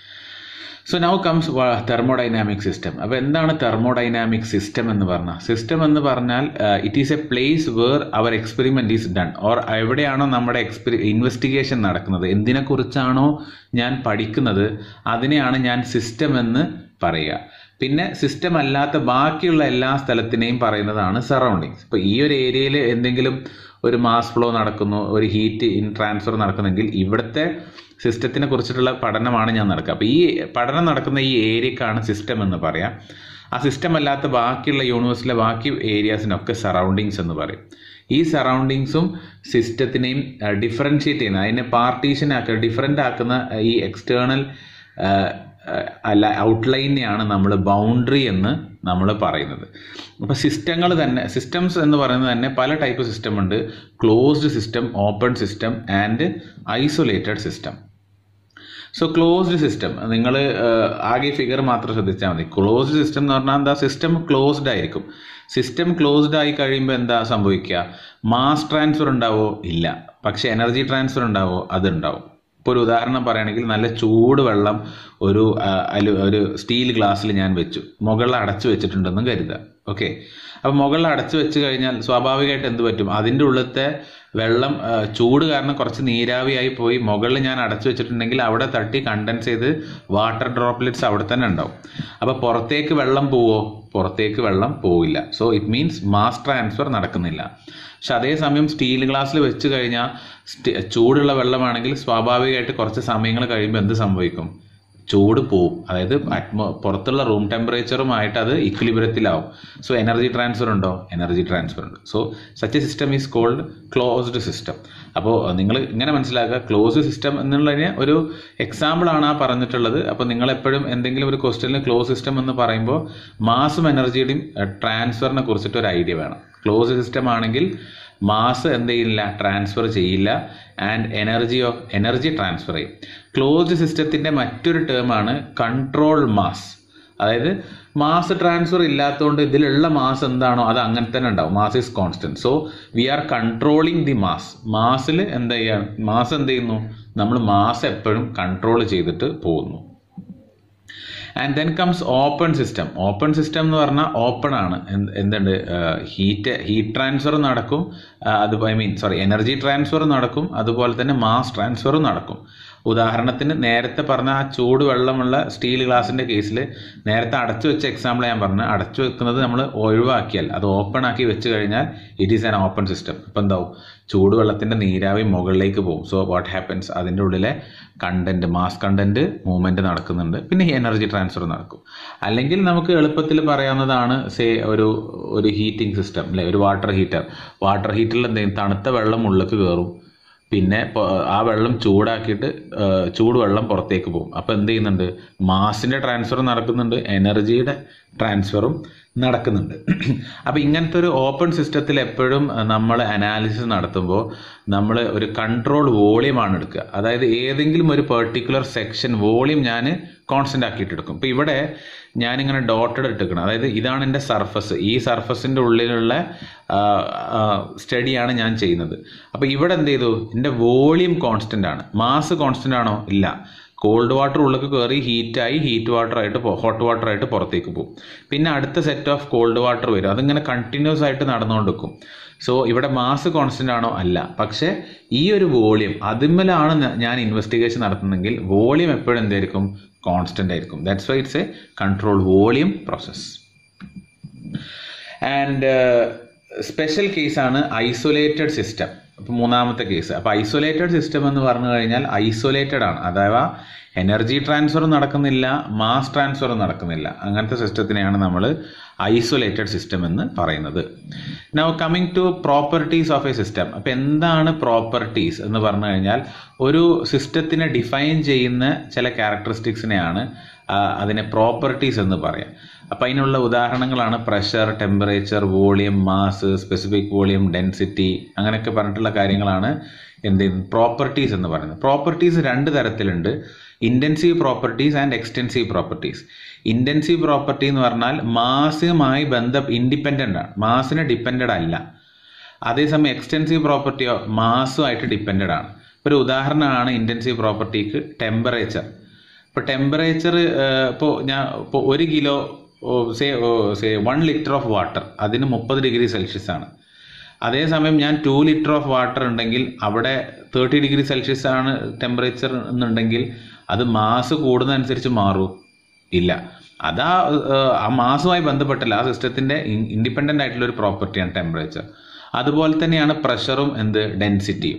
so now comes thermodynamic system അപ്പോൾ എന്താണ് തെർമോഡൈനാമിക് സിസ്റ്റം എന്ന് പറഞ്ഞാൽ സിസ്റ്റം എന്ന് പറഞ്ഞാൽ it is a place where our experiment is done or എവിടെയാണോ നമ്മുടെ എക്സ്പെരി ഇൻവെസ്റ്റിഗേഷൻ നടക്കുന്നത് എന്തിനെക്കുറിച്ചാണോ ഞാൻ പഠിക്കുന്നത് അതിനെയാണ് ഞാൻ സിസ്റ്റം എന്ന് പറയുക പിന്നെ സിസ്റ്റം അല്ലാത്ത ബാക്കിയുള്ള എല്ലാ സ്ഥലത്തിനെയും പറയുന്നതാണ് സറൗണ്ടിങ്സ് ഇപ്പോൾ ഈ ഒരു ഏരിയയിൽ എന്തെങ്കിലും ഒരു മാസ് ഫ്ലോ നടക്കുന്നു ഒരു ഹീറ്റ് ഇൻ ട്രാൻസ്ഫർ നടക്കുന്നെങ്കിൽ ഇവിടുത്തെ സിസ്റ്റത്തിനെ കുറിച്ചിട്ടുള്ള പഠനമാണ് ഞാൻ നടക്കുക അപ്പോൾ ഈ പഠനം നടക്കുന്ന ഈ ഏരിയക്കാണ് സിസ്റ്റം എന്ന് പറയാം ആ സിസ്റ്റം അല്ലാത്ത ബാക്കിയുള്ള യൂണിവേഴ്സിലെ ബാക്കി ഏരിയാസിനൊക്കെ സറൗണ്ടിങ്സ് എന്ന് പറയും ഈ സറൗണ്ടിങ്സും സിസ്റ്റത്തിനെയും ഡിഫറൻഷിയേറ്റ് ചെയ്യുന്ന അതിനെ പാർട്ടീഷൻ ആക്കുക ഡിഫറെൻ്റ് ആക്കുന്ന ഈ എക്സ്റ്റേണൽ അല്ല ഔട്ട്ലൈനെയാണ് നമ്മൾ ബൗണ്ടറി എന്ന് നമ്മൾ പറയുന്നത് അപ്പോൾ സിസ്റ്റങ്ങൾ തന്നെ സിസ്റ്റംസ് എന്ന് പറയുന്നത് തന്നെ പല ടൈപ്പ് സിസ്റ്റം ഉണ്ട് closed system open system and isolated system so closed system നിങ്ങൾ ആകെ ഫിഗർ മാത്രം ശ്രദ്ധിച്ചാൽ മതി ക്ലോസ്ഡ് സിസ്റ്റം എന്ന് പറഞ്ഞാൽ എന്താ സിസ്റ്റം ക്ലോസ്ഡ് ആയിരിക്കും സിസ്റ്റം ക്ലോസ്ഡ് ആയി കഴിയുമ്പോൾ എന്താ സംഭവിക്കുക മാസ് ട്രാൻസ്ഫർ ഉണ്ടാവോ ഇല്ല പക്ഷെ എനർജി ട്രാൻസ്ഫർ ഉണ്ടാവോ അതുണ്ടാവും ഇപ്പോൾ ഒരു ഉദാഹരണം പറയുകയാണെങ്കിൽ നല്ല ചൂട് വെള്ളം ഒരു അലു ഒരു സ്റ്റീൽ ഗ്ലാസ്സിൽ ഞാൻ വെച്ചു മുകളിൽ അടച്ചു വെച്ചിട്ടുണ്ടെന്ന് കരുതുക ഓക്കെ അപ്പോൾ മുകളിൽ അടച്ചു വെച്ച് കഴിഞ്ഞാൽ സ്വാഭാവികമായിട്ട് എന്ത് പറ്റും അതിൻ്റെ ഉള്ളിലത്തെ വെള്ളം ചൂട് കാരണം കുറച്ച് നീരാവിയായി പോയി മുകളിൽ ഞാൻ അടച്ചു വെച്ചിട്ടുണ്ടെങ്കിൽ അവിടെ തട്ടി കണ്ടൻസ് ചെയ്ത് വാട്ടർ ഡ്രോപ്ലെറ്റ്സ് അവിടെ തന്നെ ഉണ്ടാവും അപ്പോൾ പുറത്തേക്ക് വെള്ളം പോവോ പുറത്തേക്ക് വെള്ളം പോവില്ല so it means mass transfer നടക്കുന്നില്ല പക്ഷെ അതേസമയം സ്റ്റീൽ ഗ്ലാസ്സിൽ വെച്ച് കഴിഞ്ഞാൽ ചൂടുള്ള വെള്ളമാണെങ്കിൽ സ്വാഭാവികമായിട്ട് കുറച്ച് സമയങ്ങൾ കഴിയുമ്പോൾ എന്ത് സംഭവിക്കും ചൂട് പോവും അതായത് അറ്റ്മോ പുറത്തുള്ള റൂം ടെമ്പറേച്ചറുമായിട്ട് അത് ഇക്വിലിബ്രത്തിലാവും സോ എനർജി ട്രാൻസ്ഫർ ഉണ്ടോ എനർജി ട്രാൻസ്ഫർ ഉണ്ട് so such a system is called closed system അപ്പോൾ നിങ്ങൾ ഇങ്ങനെ മനസ്സിലാക്കുക ക്ലോസ്ഡ് സിസ്റ്റം എന്നുള്ളതിന് ഒരു എക്സാമ്പിൾ ആണ് ആ പറഞ്ഞിട്ടുള്ളത് അപ്പോൾ നിങ്ങൾ എപ്പോഴും എന്തെങ്കിലും ഒരു ക്വസ്റ്റ്യനിൽ ക്ലോസ് സിസ്റ്റം എന്ന് പറയുമ്പോൾ മാസും എനർജിയുടെയും ട്രാൻസ്ഫറിനെ കുറിച്ചിട്ട് ഒരു ഐഡിയ വേണം ക്ലോസ് സിസ്റ്റം ആണെങ്കിൽ മാസ് എന്ത് ചെയ്യില്ല ട്രാൻസ്ഫർ ചെയ്യില്ല ആൻഡ് എനർജിയോ എനർജി ട്രാൻസ്ഫർ ചെയ്യും ക്ലോസ്ഡ് സിസ്റ്റത്തിൻ്റെ മറ്റൊരു ടേമാണ് കൺട്രോൾ മാസ് അതായത് മാസ് ട്രാൻസ്ഫർ ഇല്ലാത്തതുകൊണ്ട് ഇതിലുള്ള മാസ് എന്താണോ അത് അങ്ങനെ തന്നെ ഉണ്ടാവും mass is constant so we are controlling the mass മാസിൽ എന്താ ചെയ്യാണ് മാസ് എന്ത് ചെയ്യുന്നു നമ്മൾ മാസ് എപ്പോഴും കൺട്രോൾ ചെയ്തിട്ട് പോകുന്നു and then comes open system open system എന്ന് പറഞ്ഞാൽ ഓപ്പൺ ആണ് എന്തുണ്ട് ഹീറ്റ് ഹീറ്റ് ട്രാൻസ്ഫർ നടക്കും അത് I mean sorry energy transfer നടക്കും അതുപോലെ തന്നെ മാസ് ട്രാൻസ്ഫറും നടക്കും ഉദാഹരണത്തിന് നേരത്തെ പറഞ്ഞ ആ ചൂട് വെള്ളമുള്ള സ്റ്റീൽ ഗ്ലാസിൻ്റെ കേസിൽ നേരത്തെ അടച്ചു വെച്ച എക്സാമ്പിൾ ഞാൻ പറഞ്ഞു അടച്ചു വെക്കുന്നത് നമ്മൾ ഒഴിവാക്കിയാൽ അത് ഓപ്പൺ ആക്കി വെച്ച് കഴിഞ്ഞാൽ it is an open system ഇപ്പം എന്താവും ചൂടുവെള്ളത്തിൻ്റെ നീരാവി മുകളിലേക്ക് പോകും സോ വാട്ട് ഹാപ്പൻസ് അതിൻ്റെ ഉള്ളിലെ കണ്ടന്റ് മാസ് കണ്ടന്റ് മൂവ്മെന്റ് നടക്കുന്നുണ്ട് പിന്നെ എനർജി ട്രാൻസ്ഫർ നടക്കും അല്ലെങ്കിൽ നമുക്ക് എളുപ്പത്തിൽ പറയാവുന്നതാണ് സേ ഒരു ഒരു ഹീറ്റിംഗ് സിസ്റ്റം അല്ലെ ഒരു വാട്ടർ ഹീറ്റർ വാട്ടർ ഹീറ്ററിൽ എന്തെങ്കിലും തണുത്ത വെള്ളം ഉള്ളിലേക്ക് കയറും പിന്നെ ആ വെള്ളം ചൂടാക്കിയിട്ട് ചൂടുവെള്ളം പുറത്തേക്ക് പോകും അപ്പോൾ എന്ത് ചെയ്യുന്നുണ്ട് മാസിൻ്റെ ട്രാൻസ്ഫർ നടക്കുന്നുണ്ട് എനർജിയുടെ ട്രാൻസ്ഫറും നടക്കുന്നുണ്ട് അപ്പോൾ ഇങ്ങനത്തെ ഒരു ഓപ്പൺ സിസ്റ്റത്തിൽ എപ്പോഴും നമ്മൾ അനാലിസിസ് നടത്തുമ്പോൾ നമ്മൾ ഒരു കൺട്രോൾ വോളിയമാണ് എടുക്കുക അതായത് ഏതെങ്കിലും ഒരു പെർട്ടിക്കുലർ സെക്ഷൻ വോളിയം ഞാൻ കോൺസ്റ്റൻ്റ് ആക്കിയിട്ട് എടുക്കും ഇപ്പോൾ ഇവിടെ ഞാനിങ്ങനെ ഡോട്ടഡ് ഇട്ടിരിക്കണം അതായത് ഇതാണ് എൻ്റെ സർഫസ് ഈ സർഫസിൻ്റെ ഉള്ളിലുള്ള സ്റ്റഡിയാണ് ഞാൻ ചെയ്യുന്നത് അപ്പോൾ ഇവിടെ എന്ത് ചെയ്തു എൻ്റെ വോളിയം കോൺസ്റ്റൻ്റ് ആണ് മാസ് കോൺസ്റ്റൻ്റ് ആണോ ഇല്ല കോൾഡ് വാട്ടർ ഉള്ളിലേക്ക് കയറി ഹീറ്റായി ഹീറ്റ് വാട്ടർ ആയിട്ട് ഹോട്ട് വാട്ടർ ആയിട്ട് പുറത്തേക്ക് പോകും പിന്നെ അടുത്ത സെറ്റ് ഓഫ് കോൾഡ് വാട്ടർ വരും അതിങ്ങനെ കണ്ടിന്യൂസ് ആയിട്ട് നടന്നുകൊണ്ടിരിക്കും സോ ഇവിടെ മാസ് കോൺസ്റ്റന്റ് ആണോ അല്ല പക്ഷേ ഈ ഒരു വോളിയം അതിന്മേലാണ് ഞാൻ ഇൻവെസ്റ്റിഗേഷൻ നടത്തുന്നതെങ്കിൽ വോളിയം എപ്പോഴും എന്തായിരിക്കും കോൺസ്റ്റന്റ് ആയിരിക്കും that's why it's a control volume process and special കേസാണ് ഐസൊലേറ്റഡ് സിസ്റ്റം അപ്പോൾ മൂന്നാമത്തെ കേസ് അപ്പോൾ ഐസൊലേറ്റഡ് സിസ്റ്റം എന്ന് പറഞ്ഞു കഴിഞ്ഞാൽ ഐസൊലേറ്റഡ് ആണ് അഥവാ എനർജി ട്രാൻസ്ഫറും നടക്കുന്നില്ല മാസ് ട്രാൻസ്ഫറും നടക്കുന്നില്ല അങ്ങനത്തെ സിസ്റ്റത്തിനെയാണ് നമ്മൾ ഐസൊലേറ്റഡ് സിസ്റ്റം എന്ന് പറയുന്നത് now coming to properties of a system അപ്പോൾ എന്താണ് പ്രോപ്പർട്ടീസ് എന്ന് പറഞ്ഞു കഴിഞ്ഞാൽ ഒരു സിസ്റ്റത്തിനെ ഡിഫൈൻ ചെയ്യുന്ന ചില ക്യാരക്ടറിസ്റ്റിക്സിനെയാണ് അതിനെ പ്രോപ്പർട്ടീസ് എന്ന് പറയാം അപ്പോൾ അതിനുള്ള ഉദാഹരണങ്ങളാണ് pressure temperature volume mass specific volume density അങ്ങനെയൊക്കെ പറഞ്ഞിട്ടുള്ള കാര്യങ്ങളാണ് എന്ത് ചെയ്യുന്നത് പ്രോപ്പർട്ടീസ് എന്ന് പറയുന്നത് പ്രോപ്പർട്ടീസ് രണ്ട് തരത്തിലുണ്ട് intensive properties and extensive properties intensive property എന്ന് പറഞ്ഞാൽ മാസുമായി ബന്ധം ഇൻഡിപെൻഡൻ്റ് ആണ് മാസിന് ഡിപ്പെൻഡഡ് അല്ല അതേസമയം എക്സ്റ്റെൻസീവ് പ്രോപ്പർട്ടിയോ മാസുമായിട്ട് ഡിപ്പെൻഡഡ് ആണ് ഒരു ഉദാഹരണമാണ് ഇൻറ്റൻസീവ് പ്രോപ്പർട്ടിക്ക് ടെമ്പറേച്ചർ ഇപ്പോൾ ടെമ്പറേച്ചർ ഇപ്പോൾ ഞാൻ ഇപ്പോൾ ഒരു kilo say say one litre of water അതിന് മുപ്പത് ഡിഗ്രി സെൽഷ്യസ് ആണ് അതേസമയം ഞാൻ ടു ലിറ്റർ ഓഫ് വാട്ടർ ഉണ്ടെങ്കിൽ അവിടെ തേർട്ടി ഡിഗ്രി സെൽഷ്യസ് ആണ് ടെമ്പറേച്ചർ എന്നുണ്ടെങ്കിൽ അത് മാസ് കൂടുന്നതനുസരിച്ച് മാറൂ ഇല്ല അതാ ആ മാസുമായി ബന്ധപ്പെട്ടല്ല ആ സിസ്റ്റത്തിൻ്റെ ഇൻഡിപെൻഡൻ്റ് ആയിട്ടുള്ള ഒരു പ്രോപ്പർട്ടിയാണ് ടെമ്പറേച്ചർ അതുപോലെ തന്നെയാണ് പ്രഷറും എന്ത് ഡെൻസിറ്റിയും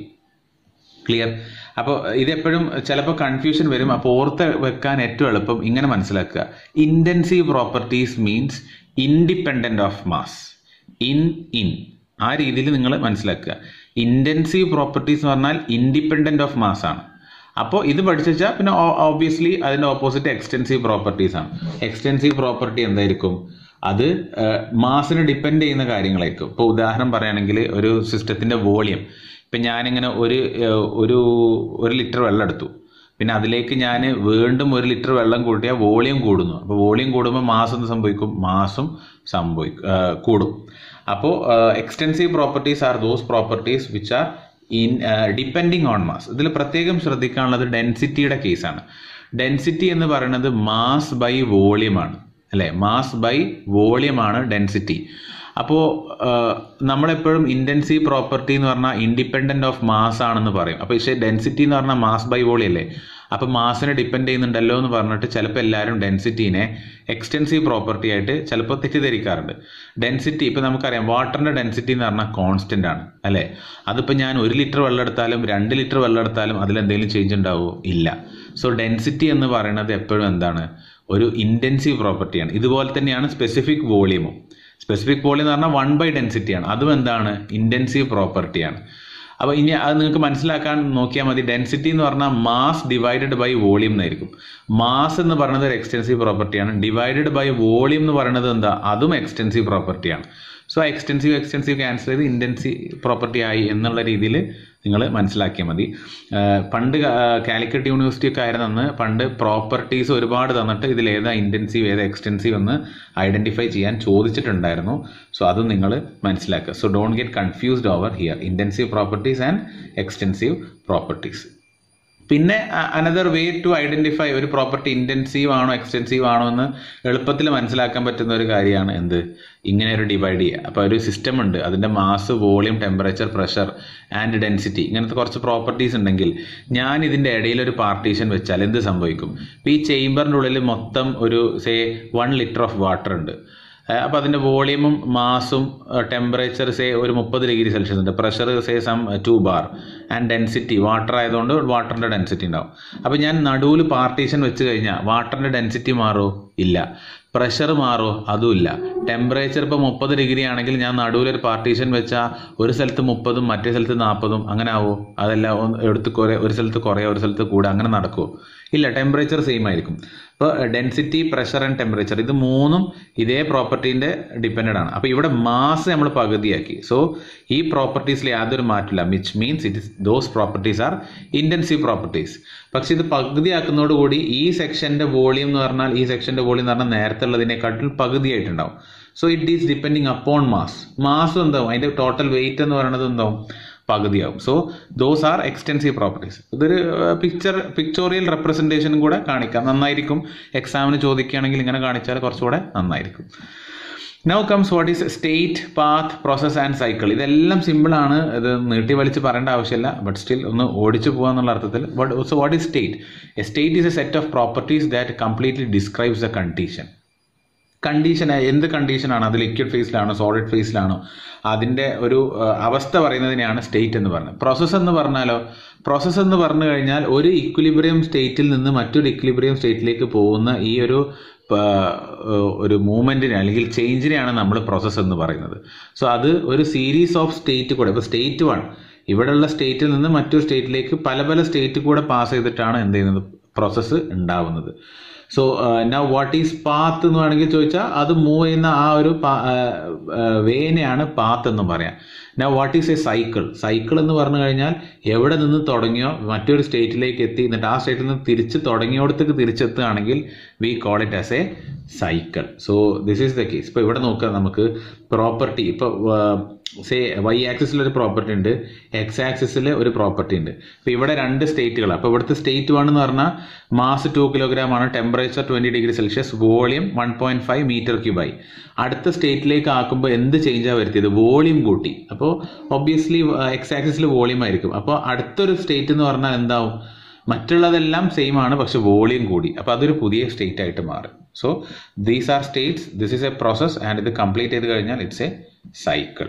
ക്ലിയർ അപ്പോൾ ഇതെപ്പോഴും ചിലപ്പോൾ കൺഫ്യൂഷൻ വരും അപ്പോൾ ഓർത്ത് വെക്കാൻ ഏറ്റവും എളുപ്പം ഇങ്ങനെ മനസ്സിലാക്കുക intensive properties means independent of mass in in ആ രീതിയിൽ നിങ്ങൾ മനസ്സിലാക്കുക ഇൻറ്റൻസീവ് പ്രോപ്പർട്ടീസ് എന്ന് പറഞ്ഞാൽ ഇൻഡിപെൻഡൻ്റ് ഓഫ് മാസ് ആണ് അപ്പോൾ ഇത് പഠിച്ചു വെച്ചാൽ പിന്നെ ഓബിയസ്ലി അതിൻ്റെ ഓപ്പോസിറ്റ് എക്സ്റ്റെൻസീവ് പ്രോപ്പർട്ടീസ് ആണ് എക്സ്റ്റെൻസീവ് പ്രോപ്പർട്ടി എന്തായിരിക്കും അത് മാസിന് ഡിപ്പെൻഡ് ചെയ്യുന്ന കാര്യങ്ങളായിരിക്കും ഇപ്പോൾ ഉദാഹരണം പറയുകയാണെങ്കിൽ ഒരു സിസ്റ്റത്തിൻ്റെ വോളിയം ഇപ്പം ഞാനിങ്ങനെ ഒരു ഒരു ഒരു ലിറ്റർ വെള്ളം എടുത്തു പിന്നെ അതിലേക്ക് ഞാൻ വീണ്ടും ഒരു ലിറ്റർ വെള്ളം കൂട്ടിയാൽ വോളിയം കൂടുന്നു അപ്പോൾ വോളിയം കൂടുമ്പോൾ മാസം എന്ത് സംഭവിക്കും മാസം സംഭവിക്കും കൂടും അപ്പോൾ extensive properties are those properties which are in depending on mass ഇതിൽ പ്രത്യേകം ശ്രദ്ധിക്കാനുള്ളത് ഡെൻസിറ്റിയുടെ കേസാണ് ഡെൻസിറ്റി എന്ന് പറയുന്നത് മാസ് ബൈ വോളിയമാണ് അല്ലേ മാസ് ബൈ വോളിയമാണ് ഡെൻസിറ്റി അപ്പോൾ നമ്മളെപ്പോഴും ഇൻറ്റൻസീവ് പ്രോപ്പർട്ടി എന്ന് പറഞ്ഞാൽ ഇൻഡിപെൻഡൻ്റ് ഓഫ് മാസ് ആണെന്ന് പറയും അപ്പോൾ പക്ഷേ ഡെൻസിറ്റി എന്ന് പറഞ്ഞാൽ മാസ് ബൈ വോളി അല്ലേ അപ്പോൾ മാസിനെ ഡിപ്പെൻഡ് ചെയ്യുന്നുണ്ടല്ലോ എന്ന് പറഞ്ഞിട്ട് ചിലപ്പോൾ എല്ലാവരും ഡെൻസിറ്റീനെ എക്സ്റ്റെൻസീവ് പ്രോപ്പർട്ടി ആയിട്ട് ചിലപ്പോൾ തെറ്റിദ്ധരിക്കാറുണ്ട് ഡെൻസിറ്റി ഇപ്പോൾ നമുക്കറിയാം വാട്ടറിൻ്റെ ഡെൻസിറ്റി എന്ന് പറഞ്ഞാൽ കോൺസ്റ്റൻ്റ് ആണ് അല്ലേ അതിപ്പോൾ ഞാൻ ഒരു ലിറ്റർ വെള്ളം എടുത്താലും രണ്ട് ലിറ്റർ വെള്ളം എടുത്താലും അതിലെന്തെങ്കിലും ചേഞ്ച് ഉണ്ടാവുമോ ഇല്ല സോ ഡെൻസിറ്റി എന്ന് പറയുന്നത് എപ്പോഴും എന്താണ് ഒരു ഇൻറ്റൻസീവ് പ്രോപ്പർട്ടിയാണ് ഇതുപോലെ തന്നെയാണ് സ്പെസിഫിക് വോളിയമും സ്പെസിഫിക് വോളിയം എന്ന് പറഞ്ഞാൽ വൺ ബൈ ഡെൻസിറ്റിയാണ് അതും എന്താണ് ഇൻറ്റൻസീവ് പ്രോപ്പർട്ടിയാണ് അപ്പോൾ ഇനി അത് നിങ്ങൾക്ക് മനസ്സിലാക്കാൻ നോക്കിയാൽ മതി ഡെൻസിറ്റി എന്ന് പറഞ്ഞാൽ മാസ് ഡിവൈഡഡ് ബൈ വോളിയം എന്നായിരിക്കും മാസ് എന്ന് പറയുന്നത് ഒരു എക്സ്റ്റെൻസീവ് പ്രോപ്പർട്ടിയാണ് ഡിവൈഡഡ് ബൈ വോളിയം എന്ന് പറയുന്നത് എന്താ അതും എക്സ്റ്റെൻസീവ് പ്രോപ്പർട്ടിയാണ് സോ എക്സ്റ്റെൻസീവ് എക്സ്റ്റെൻസീവ് ക്യാൻസൽ ചെയ്ത് ഇൻറ്റൻസീവ് പ്രോപ്പർട്ടി ആയി എന്നുള്ള രീതിയിൽ നിങ്ങൾ മനസ്സിലാക്കിയാൽ മതി പണ്ട് കാലിക്കറ്റ് യൂണിവേഴ്സിറ്റി ഒക്കെ ആയിരുന്നു അന്ന് പണ്ട് പ്രോപ്പർട്ടീസ് ഒരുപാട് തന്നിട്ട് ഇതിൽ ഏതാ ഇൻറ്റൻസീവ് ഏതാ എക്സ്റ്റെൻസീവ് എന്ന് ഐഡൻറ്റിഫൈ ചെയ്യാൻ ചോദിച്ചിട്ടുണ്ടായിരുന്നു സോ അത് നിങ്ങൾ മനസ്സിലാക്കുക so don't get confused over here intensive properties and extensive properties പിന്നെ അനദർ വേ ടു ഐഡന്റിഫൈ ഒരു പ്രോപ്പർട്ടി ഇൻറ്റൻസീവ് ആണോ എക്സ്റ്റെൻസീവ് ആണോ എന്ന് എളുപ്പത്തിൽ മനസ്സിലാക്കാൻ പറ്റുന്ന ഒരു കാര്യമാണ് എന്ത് ഇങ്ങനെ ഒരു ഡിവൈഡ് ചെയ്യുക അപ്പോൾ ഒരു സിസ്റ്റം ഉണ്ട് അതിൻ്റെ mass volume temperature pressure and density ഇങ്ങനത്തെ കുറച്ച് പ്രോപ്പർട്ടീസ് ഉണ്ടെങ്കിൽ ഞാൻ ഇതിൻ്റെ ഇടയിൽ ഒരു പാർട്ടീഷൻ വെച്ചാൽ എന്ത് സംഭവിക്കും ഇപ്പോൾ ഈ ചേംബറിൻ്റെ ഉള്ളിൽ മൊത്തം ഒരു say one litre of water ഉണ്ട് അപ്പോൾ അതിൻ്റെ വോളിയമും മാസും ടെമ്പറേച്ചർ സേ ഒരു മുപ്പത് ഡിഗ്രി സെൽഷ്യസ് ഉണ്ട് pressure say some two bar and density water ആയതുകൊണ്ട് വാട്ടറിൻ്റെ ഡെൻസിറ്റി ഉണ്ടാവും അപ്പോൾ ഞാൻ നടുവിൽ പാർട്ടീഷൻ വെച്ച് കഴിഞ്ഞാൽ വാട്ടറിൻ്റെ ഡെൻസിറ്റി മാറുമോ ഇല്ല പ്രഷർ മാറുമോ അതുമില്ല ടെമ്പറേച്ചർ ഇപ്പോൾ മുപ്പത് ഡിഗ്രി ആണെങ്കിൽ ഞാൻ നടുവിലൊരു പാർട്ടീഷൻ വെച്ചാൽ ഒരു സ്ഥലത്ത് മുപ്പതും മറ്റേ സ്ഥലത്ത് നാൽപ്പതും അങ്ങനെ ആവുമോ അതെല്ലാം ഒന്ന് എടുത്ത് കുറേ ഒരു സ്ഥലത്ത് കുറയോ ഒരു സ്ഥലത്ത് കൂടെ അങ്ങനെ നടക്കുമോ ഇല്ല ടെമ്പറേച്ചർ സെയിം ആയിരിക്കും ഇപ്പോൾ ഡെൻസിറ്റി പ്രഷർ ആൻഡ് ടെമ്പറേച്ചർ ഇത് മൂന്നും ഇതേ പ്രോപ്പർട്ടീൻ്റെ ഡിപ്പെൻഡഡ് ആണ് അപ്പോൾ ഇവിടെ മാസ് നമ്മൾ പകുതിയാക്കി സോ ഈ പ്രോപ്പർട്ടീസിൽ യാതൊരു മാറ്റമില്ല which means it is those properties are intensive properties പക്ഷെ ഇത് പകുതിയാക്കുന്നതോടുകൂടി ഈ സെക്ഷൻ്റെ വോളിയം എന്ന് പറഞ്ഞാൽ ഈ സെക്ഷൻ്റെ വോളിയം എന്ന് പറഞ്ഞാൽ നേരത്തെ ഉള്ളതിനെക്കാട്ടിൽ പകുതിയായിട്ടുണ്ടാവും so it is depending upon mass mass എന്താവും അതിൻ്റെ ടോട്ടൽ വെയിറ്റ് എന്ന് പറയുന്നത് എന്താവും പകുതിയാവും so those are extensive properties ഇതൊരു പിക്ചർ പിക്ചോറിയൽ റെപ്രസെൻറ്റേഷനും കൂടെ കാണിക്കാം നന്നായിരിക്കും എക്സാമിന് ചോദിക്കുകയാണെങ്കിൽ ഇങ്ങനെ കാണിച്ചാൽ കുറച്ചുകൂടെ നന്നായിരിക്കും now comes what is state path process and cycle ഇതെല്ലാം സിമ്പിളാണ് ഇത് നീട്ടി വലിച്ച് പറയേണ്ട ആവശ്യമില്ല ബട്ട് സ്റ്റിൽ ഒന്ന് ഓടിച്ചു പോകാന്നുള്ള അർത്ഥത്തിൽ but so what is state a state is a set of properties that completely describes the condition condition എന്ത് കണ്ടീഷനാണ് അത് ലിക്വിഡ് ഫേസിലാണോ സോളിഡ് ഫേസിലാണോ അതിൻ്റെ ഒരു അവസ്ഥ പറയുന്നതിനെയാണ് സ്റ്റേറ്റ് എന്ന് പറയുന്നത് പ്രോസസ്സ് എന്ന് പറഞ്ഞാലോ പ്രോസസ്സ് എന്ന് പറഞ്ഞു കഴിഞ്ഞാൽ ഒരു ഇക്വിലിബ്രിയം സ്റ്റേറ്റിൽ നിന്ന് മറ്റൊരു ഇക്വിലിബ്രിയം സ്റ്റേറ്റിലേക്ക് പോകുന്ന ഈ ഒരു ഒരു മൂവ്മെൻറ്റിനെ അല്ലെങ്കിൽ ചേഞ്ചിനെയാണ് നമ്മൾ പ്രോസസ്സ് എന്ന് പറയുന്നത് സോ അത് ഒരു സീരീസ് ഓഫ് സ്റ്റേറ്റ് കൂടെ ഇപ്പോൾ സ്റ്റേറ്റ് വൺ ഇവിടെയുള്ള സ്റ്റേറ്റിൽ നിന്ന് മറ്റൊരു സ്റ്റേറ്റിലേക്ക് പല പല സ്റ്റേറ്റ് കൂടെ പാസ് ചെയ്തിട്ടാണ് എന്ത് ചെയ്യുന്നത് പ്രോസസ്സ് ഉണ്ടാവുന്നത് so now what is path എന്ന് വേണമെങ്കിൽ ചോദിച്ചാൽ അത് മൂവ് ചെയ്യുന്ന ആ ഒരു വേനെയാണ് പാത്ത് എന്ന് പറയാം now what is a cycle cycle എന്ന് പറഞ്ഞു കഴിഞ്ഞാൽ എവിടെ നിന്ന് തുടങ്ങിയോ മറ്റൊരു സ്റ്റേറ്റിലേക്ക് എത്തി എന്നിട്ട് ആ സ്റ്റേറ്റിൽ നിന്ന് തിരിച്ച് തുടങ്ങിയോടത്തേക്ക് തിരിച്ചെത്തുകയാണെങ്കിൽ we call it as a cycle so this is the case ഇപ്പോൾ ഇവിടെ നോക്കുക നമുക്ക് പ്രോപ്പർട്ടി ഇപ്പോൾ സേ വൈ ആക്സിസിൽ ഒരു പ്രോപ്പർട്ടി ഉണ്ട് എക്സ് ആക്സിസിൽ ഒരു പ്രോപ്പർട്ടി ഉണ്ട് ഇപ്പോൾ ഇവിടെ രണ്ട് സ്റ്റേറ്റുകൾ അപ്പോൾ ഇവിടുത്തെ സ്റ്റേറ്റ് വൺ എന്ന് പറഞ്ഞാൽ മാസ് ടു കിലോഗ്രാം ആണ് temperature twenty degree Celsius volume one point five metre ക്യൂബായി അടുത്ത സ്റ്റേറ്റിലേക്ക് ആക്കുമ്പോൾ എന്ത് ചേഞ്ചാണ് വരുത്തിയത് വോളിയം കൂട്ടി അപ്പോൾ ഒബ്വിയസ്ലി എക്സ് ആക്സിസിൽ വോളിയം ആയിരിക്കും അപ്പോൾ അടുത്തൊരു സ്റ്റേറ്റ് എന്ന് പറഞ്ഞാൽ എന്താവും മറ്റുള്ളതെല്ലാം സെയിം ആണ് പക്ഷെ വോളിയം കൂടി അപ്പോൾ അതൊരു പുതിയ സ്റ്റേറ്റ് ആയിട്ട് മാറും so these are states this is a process and ഇത് കംപ്ലീറ്റ് ചെയ്ത് കഴിഞ്ഞാൽ it's a cycle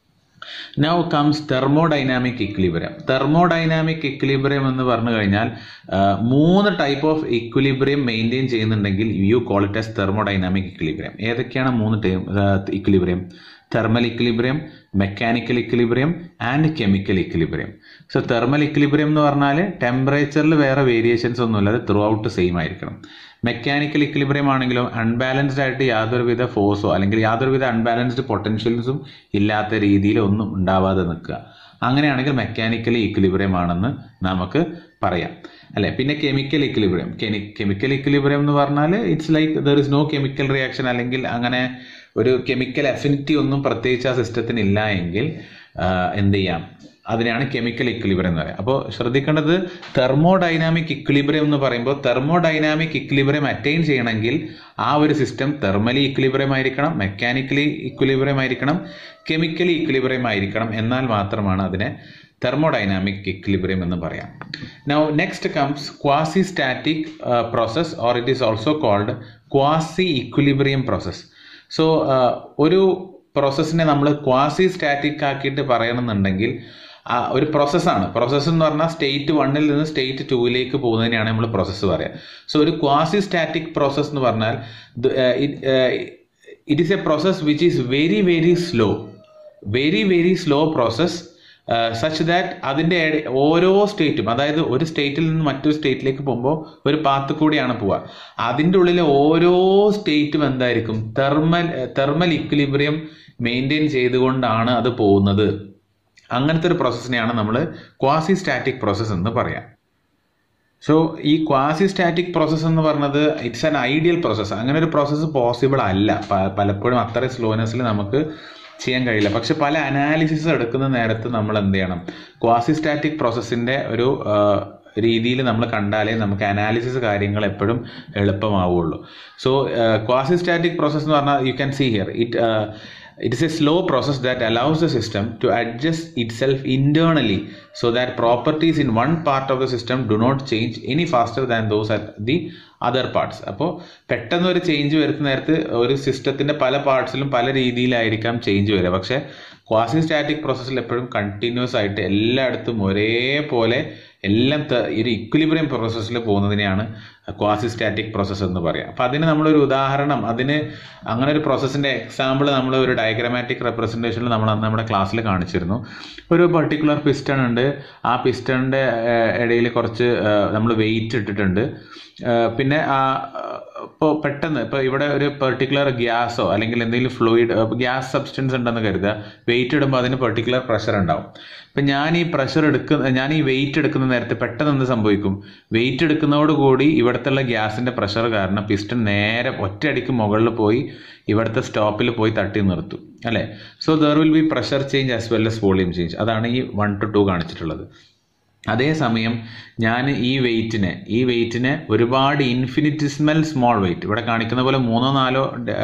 now comes thermodynamic equilibrium thermodynamic equilibrium എന്ന് പറഞ്ഞു കഴിഞ്ഞാൽ മൂന്ന് ടൈപ്പ് ഓഫ് ഇക്വിലിബ്രിയം മെയിൻറ്റെയിൻ ചെയ്യുന്നുണ്ടെങ്കിൽ you call it as thermodynamic equilibrium ഏതൊക്കെയാണ് മൂന്ന് time equilibrium thermal equilibrium mechanical equilibrium and chemical equilibrium so thermal equilibrium എന്ന് പറഞ്ഞാൽ ടെമ്പറേച്ചറിൽ വേറെ വേരിയേഷൻസ് ഒന്നുമില്ല അത് ത്രൂ ഔട്ട് സെയിം ആയിരിക്കണം മെക്കാനിക്കൽ ഇക്വിലിബ്രിയം ആണെങ്കിലോ അൺബാലൻസ്ഡ് ആയിട്ട് യാതൊരുവിധ ഫോഴ്സോ അല്ലെങ്കിൽ യാതൊരുവിധ അൺബാലൻസ്ഡ് പൊട്ടൻഷ്യൽസും ഇല്ലാത്ത രീതിയിൽ ഒന്നും ഉണ്ടാവാതെ നിൽക്കുക അങ്ങനെയാണെങ്കിൽ മെക്കാനിക്കലി ഇക്വിലിബ്രിയം ആണെന്ന് നമുക്ക് പറയാം അല്ലെ പിന്നെ കെമിക്കൽ ഇക്വിലിബ്രിയം കെമിക്കൽ ഇക്വിലിബ്രിയം എന്ന് പറഞ്ഞാൽ it's like there is no chemical reaction അല്ലെങ്കിൽ അങ്ങനെ ഒരു കെമിക്കൽ അഫിനിറ്റി ഒന്നും പ്രത്യേകിച്ച് ആ സിസ്റ്റത്തിന് ഇല്ല എങ്കിൽ എന്ത് ചെയ്യാം അതിനെയാണ് കെമിക്കൽ ഇക്വിലിബ്രിയം എന്ന് പറയുക അപ്പോൾ ശ്രദ്ധിക്കേണ്ടത് തെർമോഡൈനാമിക് ഇക്വിലിബ്രിയം എന്ന് പറയുമ്പോൾ തെർമോഡൈനാമിക് ഇക്വിലിബ്രിയം അറ്റൈൻ ചെയ്യണമെങ്കിൽ ആ ഒരു സിസ്റ്റം തെർമലി ഇക്വിലിബ്രിയം ആയിരിക്കണം മെക്കാനിക്കലി ഇക്വിലിബ്രിയം ആയിരിക്കണം കെമിക്കലി ഇക്വിലിബ്രിയം ആയിരിക്കണം എന്നാൽ മാത്രമാണ് അതിനെ തെർമോഡൈനാമിക് ഇക്വിലിബ്രിയം എന്ന് പറയാം now next comes quasi static process or it is also called quasi equilibrium process so ഒരു പ്രോസസ്സിനെ നമ്മൾ ക്വാസി സ്റ്റാറ്റിക് ആക്കിയിട്ട് പറയണമെന്നുണ്ടെങ്കിൽ ഒരു പ്രോസസ്സാണ് പ്രോസസ്സ് എന്ന് പറഞ്ഞാൽ സ്റ്റേറ്റ് വണ്ണിൽ നിന്ന് സ്റ്റേറ്റ് ടൂവിലേക്ക് പോകുന്നതിനെയാണ് നമ്മൾ പ്രോസസ്സ് പറയുക സോ ഒരു ക്വാസി സ്റ്റാറ്റിക് പ്രോസസ്സ് എന്ന് പറഞ്ഞാൽ it is a process which is very very slow very very slow process such that അതിൻ്റെ ഓരോ സ്റ്റേറ്റും അതായത് ഒരു സ്റ്റേറ്റിൽ നിന്ന് മറ്റൊരു സ്റ്റേറ്റിലേക്ക് പോകുമ്പോൾ ഒരു പാത്ത് കൂടിയാണ് പോവുക അതിൻ്റെ ഉള്ളിലെ ഓരോ സ്റ്റേറ്റും എന്തായിരിക്കും തെർമൽ തെർമൽ ഇക്വിലിബ്രിയം മെയിൻറ്റെയിൻ ചെയ്തുകൊണ്ടാണ് അത് പോകുന്നത് അങ്ങനത്തെ ഒരു പ്രോസസ്സിനെയാണ് നമ്മൾ ക്വാസി സ്റ്റാറ്റിക് പ്രോസസ്സ് എന്ന് പറയാം സോ ഈ ക്വാസി സ്റ്റാറ്റിക് പ്രോസസ്സ് എന്ന് പറഞ്ഞത് ഇറ്റ്സ് ആൻ ഐഡിയൽ പ്രോസസ്സ് അങ്ങനെ ഒരു പ്രോസസ്സ് പോസിബിൾ അല്ല പലപ്പോഴും അത്ര സ്ലോനെസ്സിൽ നമുക്ക് ചെയ്യാൻ കഴിയില്ല പക്ഷെ പല അനാലിസിസ് എടുക്കുന്ന നേരത്ത് നമ്മൾ എന്ത് ചെയ്യണം ക്വാസി സ്റ്റാറ്റിക് പ്രോസസ്സിൻ്റെ ഒരു രീതിയിൽ നമ്മൾ കണ്ടാലേ നമുക്ക് അനാലിസിസ് കാര്യങ്ങൾ എപ്പോഴും എളുപ്പമാവുള്ളൂ സോ ക്വാസി സ്റ്റാറ്റിക് പ്രോസസ്സ് എന്ന് പറഞ്ഞാൽ you can see here it it is a slow process that allows the system to adjust itself internally so that properties in one part of the system do not change any faster than those at the other parts അപ്പോൾ പെട്ടെന്ന് ഒരു ചേഞ്ച് വരുന്ന നേരത്ത് ഒരു സിസ്റ്റത്തിൻ്റെ പല പാർട്സിലും പല രീതിയിലായിരിക്കാം ചേഞ്ച് വരിക പക്ഷേ ക്വാസി സ്റ്റാറ്റിക് പ്രോസസ്സിൽ എപ്പോഴും കണ്ടിന്യൂസ് ആയിട്ട് എല്ലായിടത്തും ഒരേപോലെ എല്ലാം ത- ഒരു ഇക്വിലിബ്രിയം പ്രോസസ്സിൽ പോകുന്നതിനെയാണ് ക്വാസി സ്റ്റാറ്റിക് പ്രോസസ്സ് എന്ന് പറയാം അപ്പം അതിന് നമ്മളൊരു ഉദാഹരണം അതിന് അങ്ങനെ ഒരു പ്രോസസ്സിൻ്റെ എക്സാമ്പിൾ നമ്മൾ ഒരു ഡയഗ്രമാറ്റിക് റെപ്രസെൻറ്റേഷനിൽ നമ്മൾ അന്ന് നമ്മുടെ ക്ലാസ്സിൽ കാണിച്ചിരുന്നു ഒരു പർട്ടിക്കുലർ പിസ്റ്റൺ ഉണ്ട് ആ പിസ്റ്റണിൻ്റെ ഇടയിൽ കുറച്ച് നമ്മൾ വെയിറ്റ് ഇട്ടിട്ടുണ്ട് ആ, പിന്നെ ഇപ്പോൾ പെട്ടെന്ന് ഇപ്പോൾ ഇവിടെ ഒരു പെർട്ടിക്കുലർ ഗ്യാസോ അല്ലെങ്കിൽ എന്തെങ്കിലും ഫ്ലൂയിഡ് ഗ്യാസ് സബ്സ്റ്റൻസ് ഉണ്ടെന്ന് കരുതുക വെയിറ്റ് ഇടുമ്പോൾ അതിന് പെർട്ടിക്കുലർ പ്രഷർ ഉണ്ടാവും ഇപ്പം ഞാൻ ഈ പ്രഷർ എടുക്കുന്ന ഞാൻ ഈ വെയിറ്റ് എടുക്കുന്ന നേരത്തെ പെട്ടെന്ന് എന്ത് സംഭവിക്കും വെയിറ്റ് എടുക്കുന്നതോടുകൂടി ഇവിടുത്തെ ഗ്യാസിൻ്റെ പ്രഷർ കാരണം പിസ്റ്റൺ നേരെ ഒറ്റയടിക്ക് മുകളിൽ പോയി ഇവിടുത്തെ സ്റ്റോപ്പിൽ പോയി തട്ടി നിർത്തും അല്ലേ so there will be pressure change as well as volume change അതാണ് ഈ വൺ ടു ടു കാണിച്ചിട്ടുള്ളത് അതേസമയം ഞാൻ ഈ വെയിറ്റിനെ ഈ വെയിറ്റിനെ ഒരുപാട് ഇൻഫിനിറ്റിസ്മൽ സ്മോൾ വെയിറ്റ് ഇവിടെ കാണിക്കുന്ന പോലെ മൂന്നോ നാലോ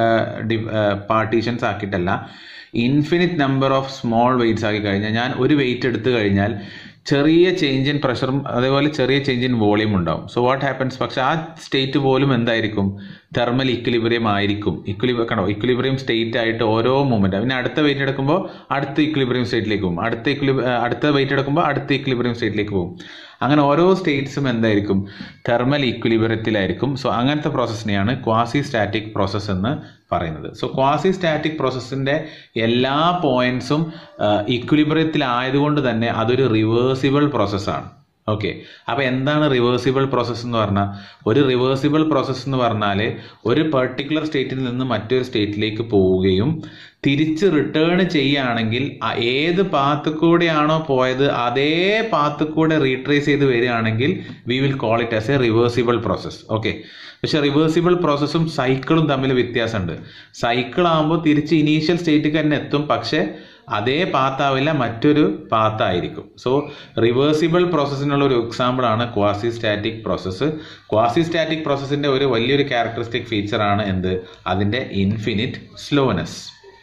പാർട്ടീഷൻസ് ആക്കിയിട്ടല്ല infinite number of small weights ആക്കി കഴിഞ്ഞാൽ ഞാൻ ഒരു വെയിറ്റ് എടുത്തു കഴിഞ്ഞാൽ ചെറിയ ചേഞ്ച് ഇൻ പ്രഷറും അതേപോലെ ചെറിയ ചേഞ്ച് ഇൻ വോളിയം ഉണ്ടാവും സോ വാട്ട് ഹാപ്പൻസ് പക്ഷെ ആ സ്റ്റേറ്റ് പോലും എന്തായിരിക്കും തെർമൽ ഇക്വിലിബ്രിയം ആയിരിക്കും ഇക്വിലിബ്രിയം കണ്ടോ ഇക്വിലിബ്രിയം സ്റ്റേറ്റ് ആയിട്ട് ഓരോ മൂമെന്റ് പിന്നെ അടുത്ത വെയിറ്റ് എടുക്കുമ്പോൾ അടുത്ത ഇക്വിലിബ്രിയം സ്റ്റേറ്റിലേക്ക് പോകും അടുത്ത ഇക്വിലി അടുത്ത വെയിറ്റ് എടുക്കുമ്പോൾ അടുത്ത ഇക്വിലിബ്രിയം സ്റ്റേറ്റിലേക്ക് പോകും അങ്ങനെ ഓരോ സ്റ്റേറ്റ്സും എന്തായിരിക്കും തെർമൽ ഇക്വിലിബ്രിയത്തിലായിരിക്കും സോ അങ്ങനത്തെ പ്രോസസ്സിനെയാണ് ക്വാസി സ്റ്റാറ്റിക് പ്രോസസ്സ് എന്ന് പറയുന്നത് സോ ക്വാസി സ്റ്റാറ്റിക് പ്രോസസ്സിൻ്റെ എല്ലാ പോയിന്റ്സും ഇക്വിലിബ്രിയത്തിലായതുകൊണ്ട് തന്നെ അതൊരു റിവേഴ്സിബിൾ പ്രോസസ്സാണ് ഓക്കെ അപ്പോൾ എന്താണ് റിവേഴ്സിബിൾ പ്രോസസ്സ് എന്ന് പറഞ്ഞാൽ ഒരു റിവേഴ്സിബിൾ പ്രോസസ്സ് എന്ന് പറഞ്ഞാൽ ഒരു പെർട്ടിക്കുലർ സ്റ്റേറ്റിൽ നിന്ന് മറ്റൊരു സ്റ്റേറ്റിലേക്ക് പോവുകയും തിരിച്ച് റിട്ടേൺ ചെയ്യുകയാണെങ്കിൽ ആ ഏത് പാത്ത് കൂടെയാണോ പോയത് അതേ പാത്ത് കൂടെ റീട്രേസ് ചെയ്ത് വരികയാണെങ്കിൽ we will call it as a reversible process okay പക്ഷെ റിവേഴ്സിബിൾ പ്രോസസ്സും സൈക്കിളും തമ്മിൽ വ്യത്യാസമുണ്ട് സൈക്കിൾ ആകുമ്പോൾ തിരിച്ച് ഇനീഷ്യൽ സ്റ്റേറ്റിൽ തന്നെ എത്തും പക്ഷേ അതേ പാത്താവില്ല മറ്റൊരു പാത്തായിരിക്കും സോ റിവേഴ്സിബിൾ പ്രോസസ്സിനുള്ള ഒരു എക്സാമ്പിൾ ആണ് quasi static process quasi static പ്രോസസ്സിന്റെ ഒരു വലിയൊരു ക്യാരക്ടറിസ്റ്റിക് ഫീച്ചർ ആണ് എന്ത് അതിന്റെ infinite slowness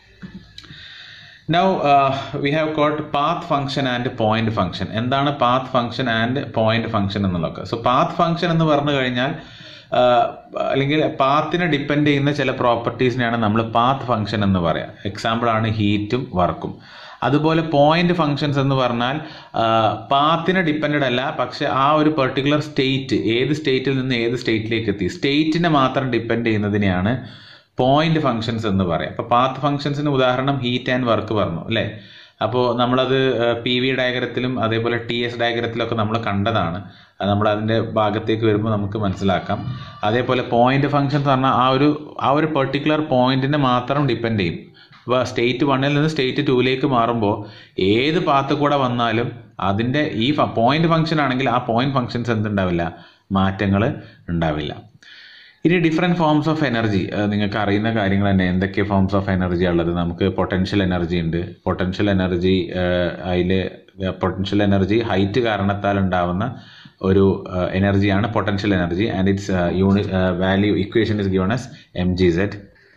now we have got path function and point function എന്താണ് path function and point function എന്നുള്ളതൊക്കെ സോ പാത്ത് ഫംഗ്ഷൻ എന്ന് പറഞ്ഞു കഴിഞ്ഞാൽ ആഹ്, അല്ലെങ്കിൽ പാത്തിനെ ഡിപ്പെൻഡ് ചെയ്യുന്ന ചില പ്രോപ്പർട്ടീസിനെയാണ് നമ്മൾ പാത്ത് ഫംഗ്ഷൻ എന്ന് പറയാം എക്സാമ്പിൾ ആണ് ഹീറ്റും വർക്കും അതുപോലെ പോയിന്റ് ഫങ്ഷൻസ് എന്ന് പറഞ്ഞാൽ പാത്തിനെ ഡിപ്പെൻഡ് അല്ല പക്ഷെ ആ ഒരു പെർട്ടിക്കുലർ സ്റ്റേറ്റ് ഏത് സ്റ്റേറ്റിൽ നിന്ന് ഏത് സ്റ്റേറ്റിലേക്ക് എത്തി സ്റ്റേറ്റിനെ മാത്രം ഡിപ്പെൻഡ് ചെയ്യുന്നതിനെയാണ് പോയിന്റ് ഫങ്ഷൻസ് എന്ന് പറയാം അപ്പോൾ പാത്ത് ഫങ്ഷൻസിന് ഉദാഹരണം ഹീറ്റ് ആൻഡ് വർക്ക് പറഞ്ഞു അല്ലേ അപ്പോൾ നമ്മളത് പി വി ഡയഗ്രത്തിലും അതേപോലെ ടി എസ് ഡയഗ്രത്തിലൊക്കെ നമ്മൾ കണ്ടതാണ് അത് നമ്മൾ അതിൻ്റെ ഭാഗത്തേക്ക് വരുമ്പോൾ നമുക്ക് മനസ്സിലാക്കാം അതേപോലെ പോയിന്റ് ഫങ്ഷൻ എന്ന് പറഞ്ഞാൽ ആ ഒരു ആ ഒരു പെർട്ടിക്കുലർ പോയിന്റിനെ മാത്രം ഡിപ്പെൻഡ് ചെയ്യും ഇപ്പോൾ സ്റ്റേറ്റ് വണ്ണിൽ നിന്ന് സ്റ്റേറ്റ് ടൂയിലേക്ക് മാറുമ്പോൾ ഏത് പാത്ത് കൂടെ വന്നാലും അതിൻ്റെ ഈ പോയിന്റ് ഫംഗ്ഷൻ ആണെങ്കിൽ ആ പോയിന്റ് ഫങ്ഷൻസ് എന്തുണ്ടാവില്ല മാറ്റങ്ങൾ ഉണ്ടാവില്ല ഇനി ഡിഫറെൻറ്റ് ഫോംസ് ഓഫ് എനർജി നിങ്ങൾക്ക് അറിയുന്ന കാര്യങ്ങൾ തന്നെ എന്തൊക്കെ ഫോംസ് ഓഫ് എനർജി ഉള്ളത് നമുക്ക് പൊട്ടൻഷ്യൽ എനർജി ഉണ്ട് പൊട്ടൻഷ്യൽ എനർജി അതിൽ പൊട്ടൻഷ്യൽ എനർജി ഹൈറ്റ് കാരണത്താൽ ഉണ്ടാവുന്ന ഒരു എനർജിയാണ് potential energy and it's unit value equation is given as M G Z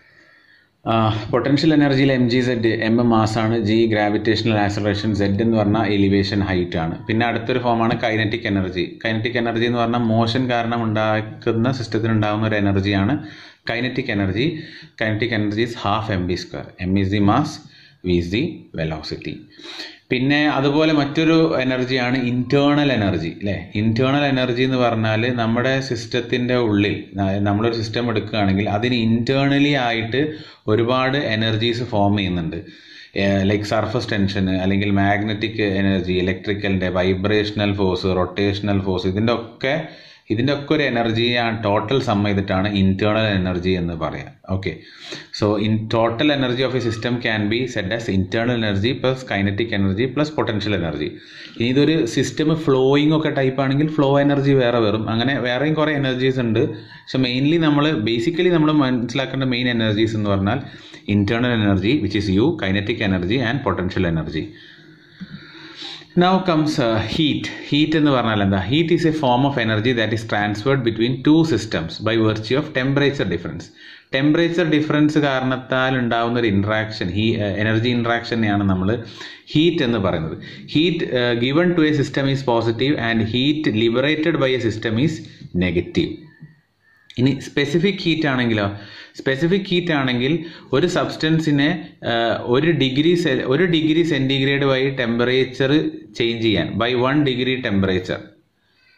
potential എനർജിയിൽ M G Z M mass ആണ് ജി ഗ്രാവിറ്റേഷണൽ ആക്സലറേഷൻ സെഡ് എന്ന് പറഞ്ഞാൽ എലിവേഷൻ ഹൈറ്റ് ആണ് പിന്നെ അടുത്തൊരു ഫോമാണ് കൈനറ്റിക് എനർജി കൈനറ്റിക് എനർജി എന്ന് പറഞ്ഞാൽ മോഷൻ കാരണം ഉണ്ടാക്കുന്ന സിസ്റ്റത്തിന് ഉണ്ടാകുന്ന ഒരു എനർജിയാണ് kinetic energy kinetic energy is half M B square M is the mass V is the velocity പിന്നെ അതുപോലെ മറ്റൊരു എനർജിയാണ് ഇൻറ്റേർണൽ എനർജി അല്ലേ ഇൻറ്റേർണൽ എനർജി എന്ന് പറഞ്ഞാൽ നമ്മുടെ സിസ്റ്റത്തിൻ്റെ ഉള്ളിൽ ന- നമ്മളൊരു സിസ്റ്റം എടുക്കുകയാണെങ്കിൽ അതിന് ഇൻറ്റേർണലി ആയിട്ട് ഒരുപാട് എനർജീസ് ഫോം ചെയ്യുന്നുണ്ട് ലൈക്ക് സർഫസ് ടെൻഷൻ അല്ലെങ്കിൽ മാഗ്നറ്റിക് എനർജി ഇലക്ട്രിക്കലിൻ്റെ വൈബ്രേഷണൽ ഫോഴ്സ് റൊട്ടേഷണൽ ഫോഴ്സ് ഇതിൻ്റെ ഒക്കെ ഇതിൻ്റെ ഒക്കെ ഒരു എനർജിയാണ് ടോട്ടൽ സം ചെയ്തിട്ടാണ് ഇൻറ്റേർണൽ എനർജി എന്ന് പറയാം okay so in total energy of a system can be said as internal energy plus kinetic energy plus potential energy ഇനി ഇതൊരു സിസ്റ്റം ഫ്ലോയിങ് ഒക്കെ ടൈപ്പ് ആണെങ്കിൽ ഫ്ലോ എനർജി വേറെ വരും അങ്ങനെ വേറെയും കുറേ എനർജീസ് ഉണ്ട് പക്ഷെ മെയിൻലി നമ്മൾ ബേസിക്കലി നമ്മൾ മനസ്സിലാക്കേണ്ട മെയിൻ എനർജീസ് എന്ന് പറഞ്ഞാൽ internal energy which is you kinetic energy and potential energy now comes heat heat എന്ന് പറഞ്ഞാൽ എന്താ heat is a form of energy that is transferred between two systems by virtue of temperature difference temperature difference കാരണത്താൽ ഉണ്ടാകുന്ന ഒരു ഇൻട്രാക്ഷൻ ഹീ എനർജി ഇൻട്രാക്ഷനെയാണ് നമ്മൾ ഹീറ്റ് എന്ന് പറയുന്നത് heat given to a system is positive and heat liberated by a system is negative ഇനി സ്പെസിഫിക് ഹീറ്റ് ആണെങ്കിലോ സ്പെസിഫിക് ഹീറ്റ് ആണെങ്കിൽ ഒരു സബ്സ്റ്റൻസിനെ ഒരു ഡിഗ്രി സെ ഒരു ഡിഗ്രി സെൻറ്റിഗ്രേഡ് വഴി ടെമ്പറേച്ചർ ചേഞ്ച് ചെയ്യാൻ ബൈ വൺ ഡിഗ്രി ടെമ്പറേച്ചർ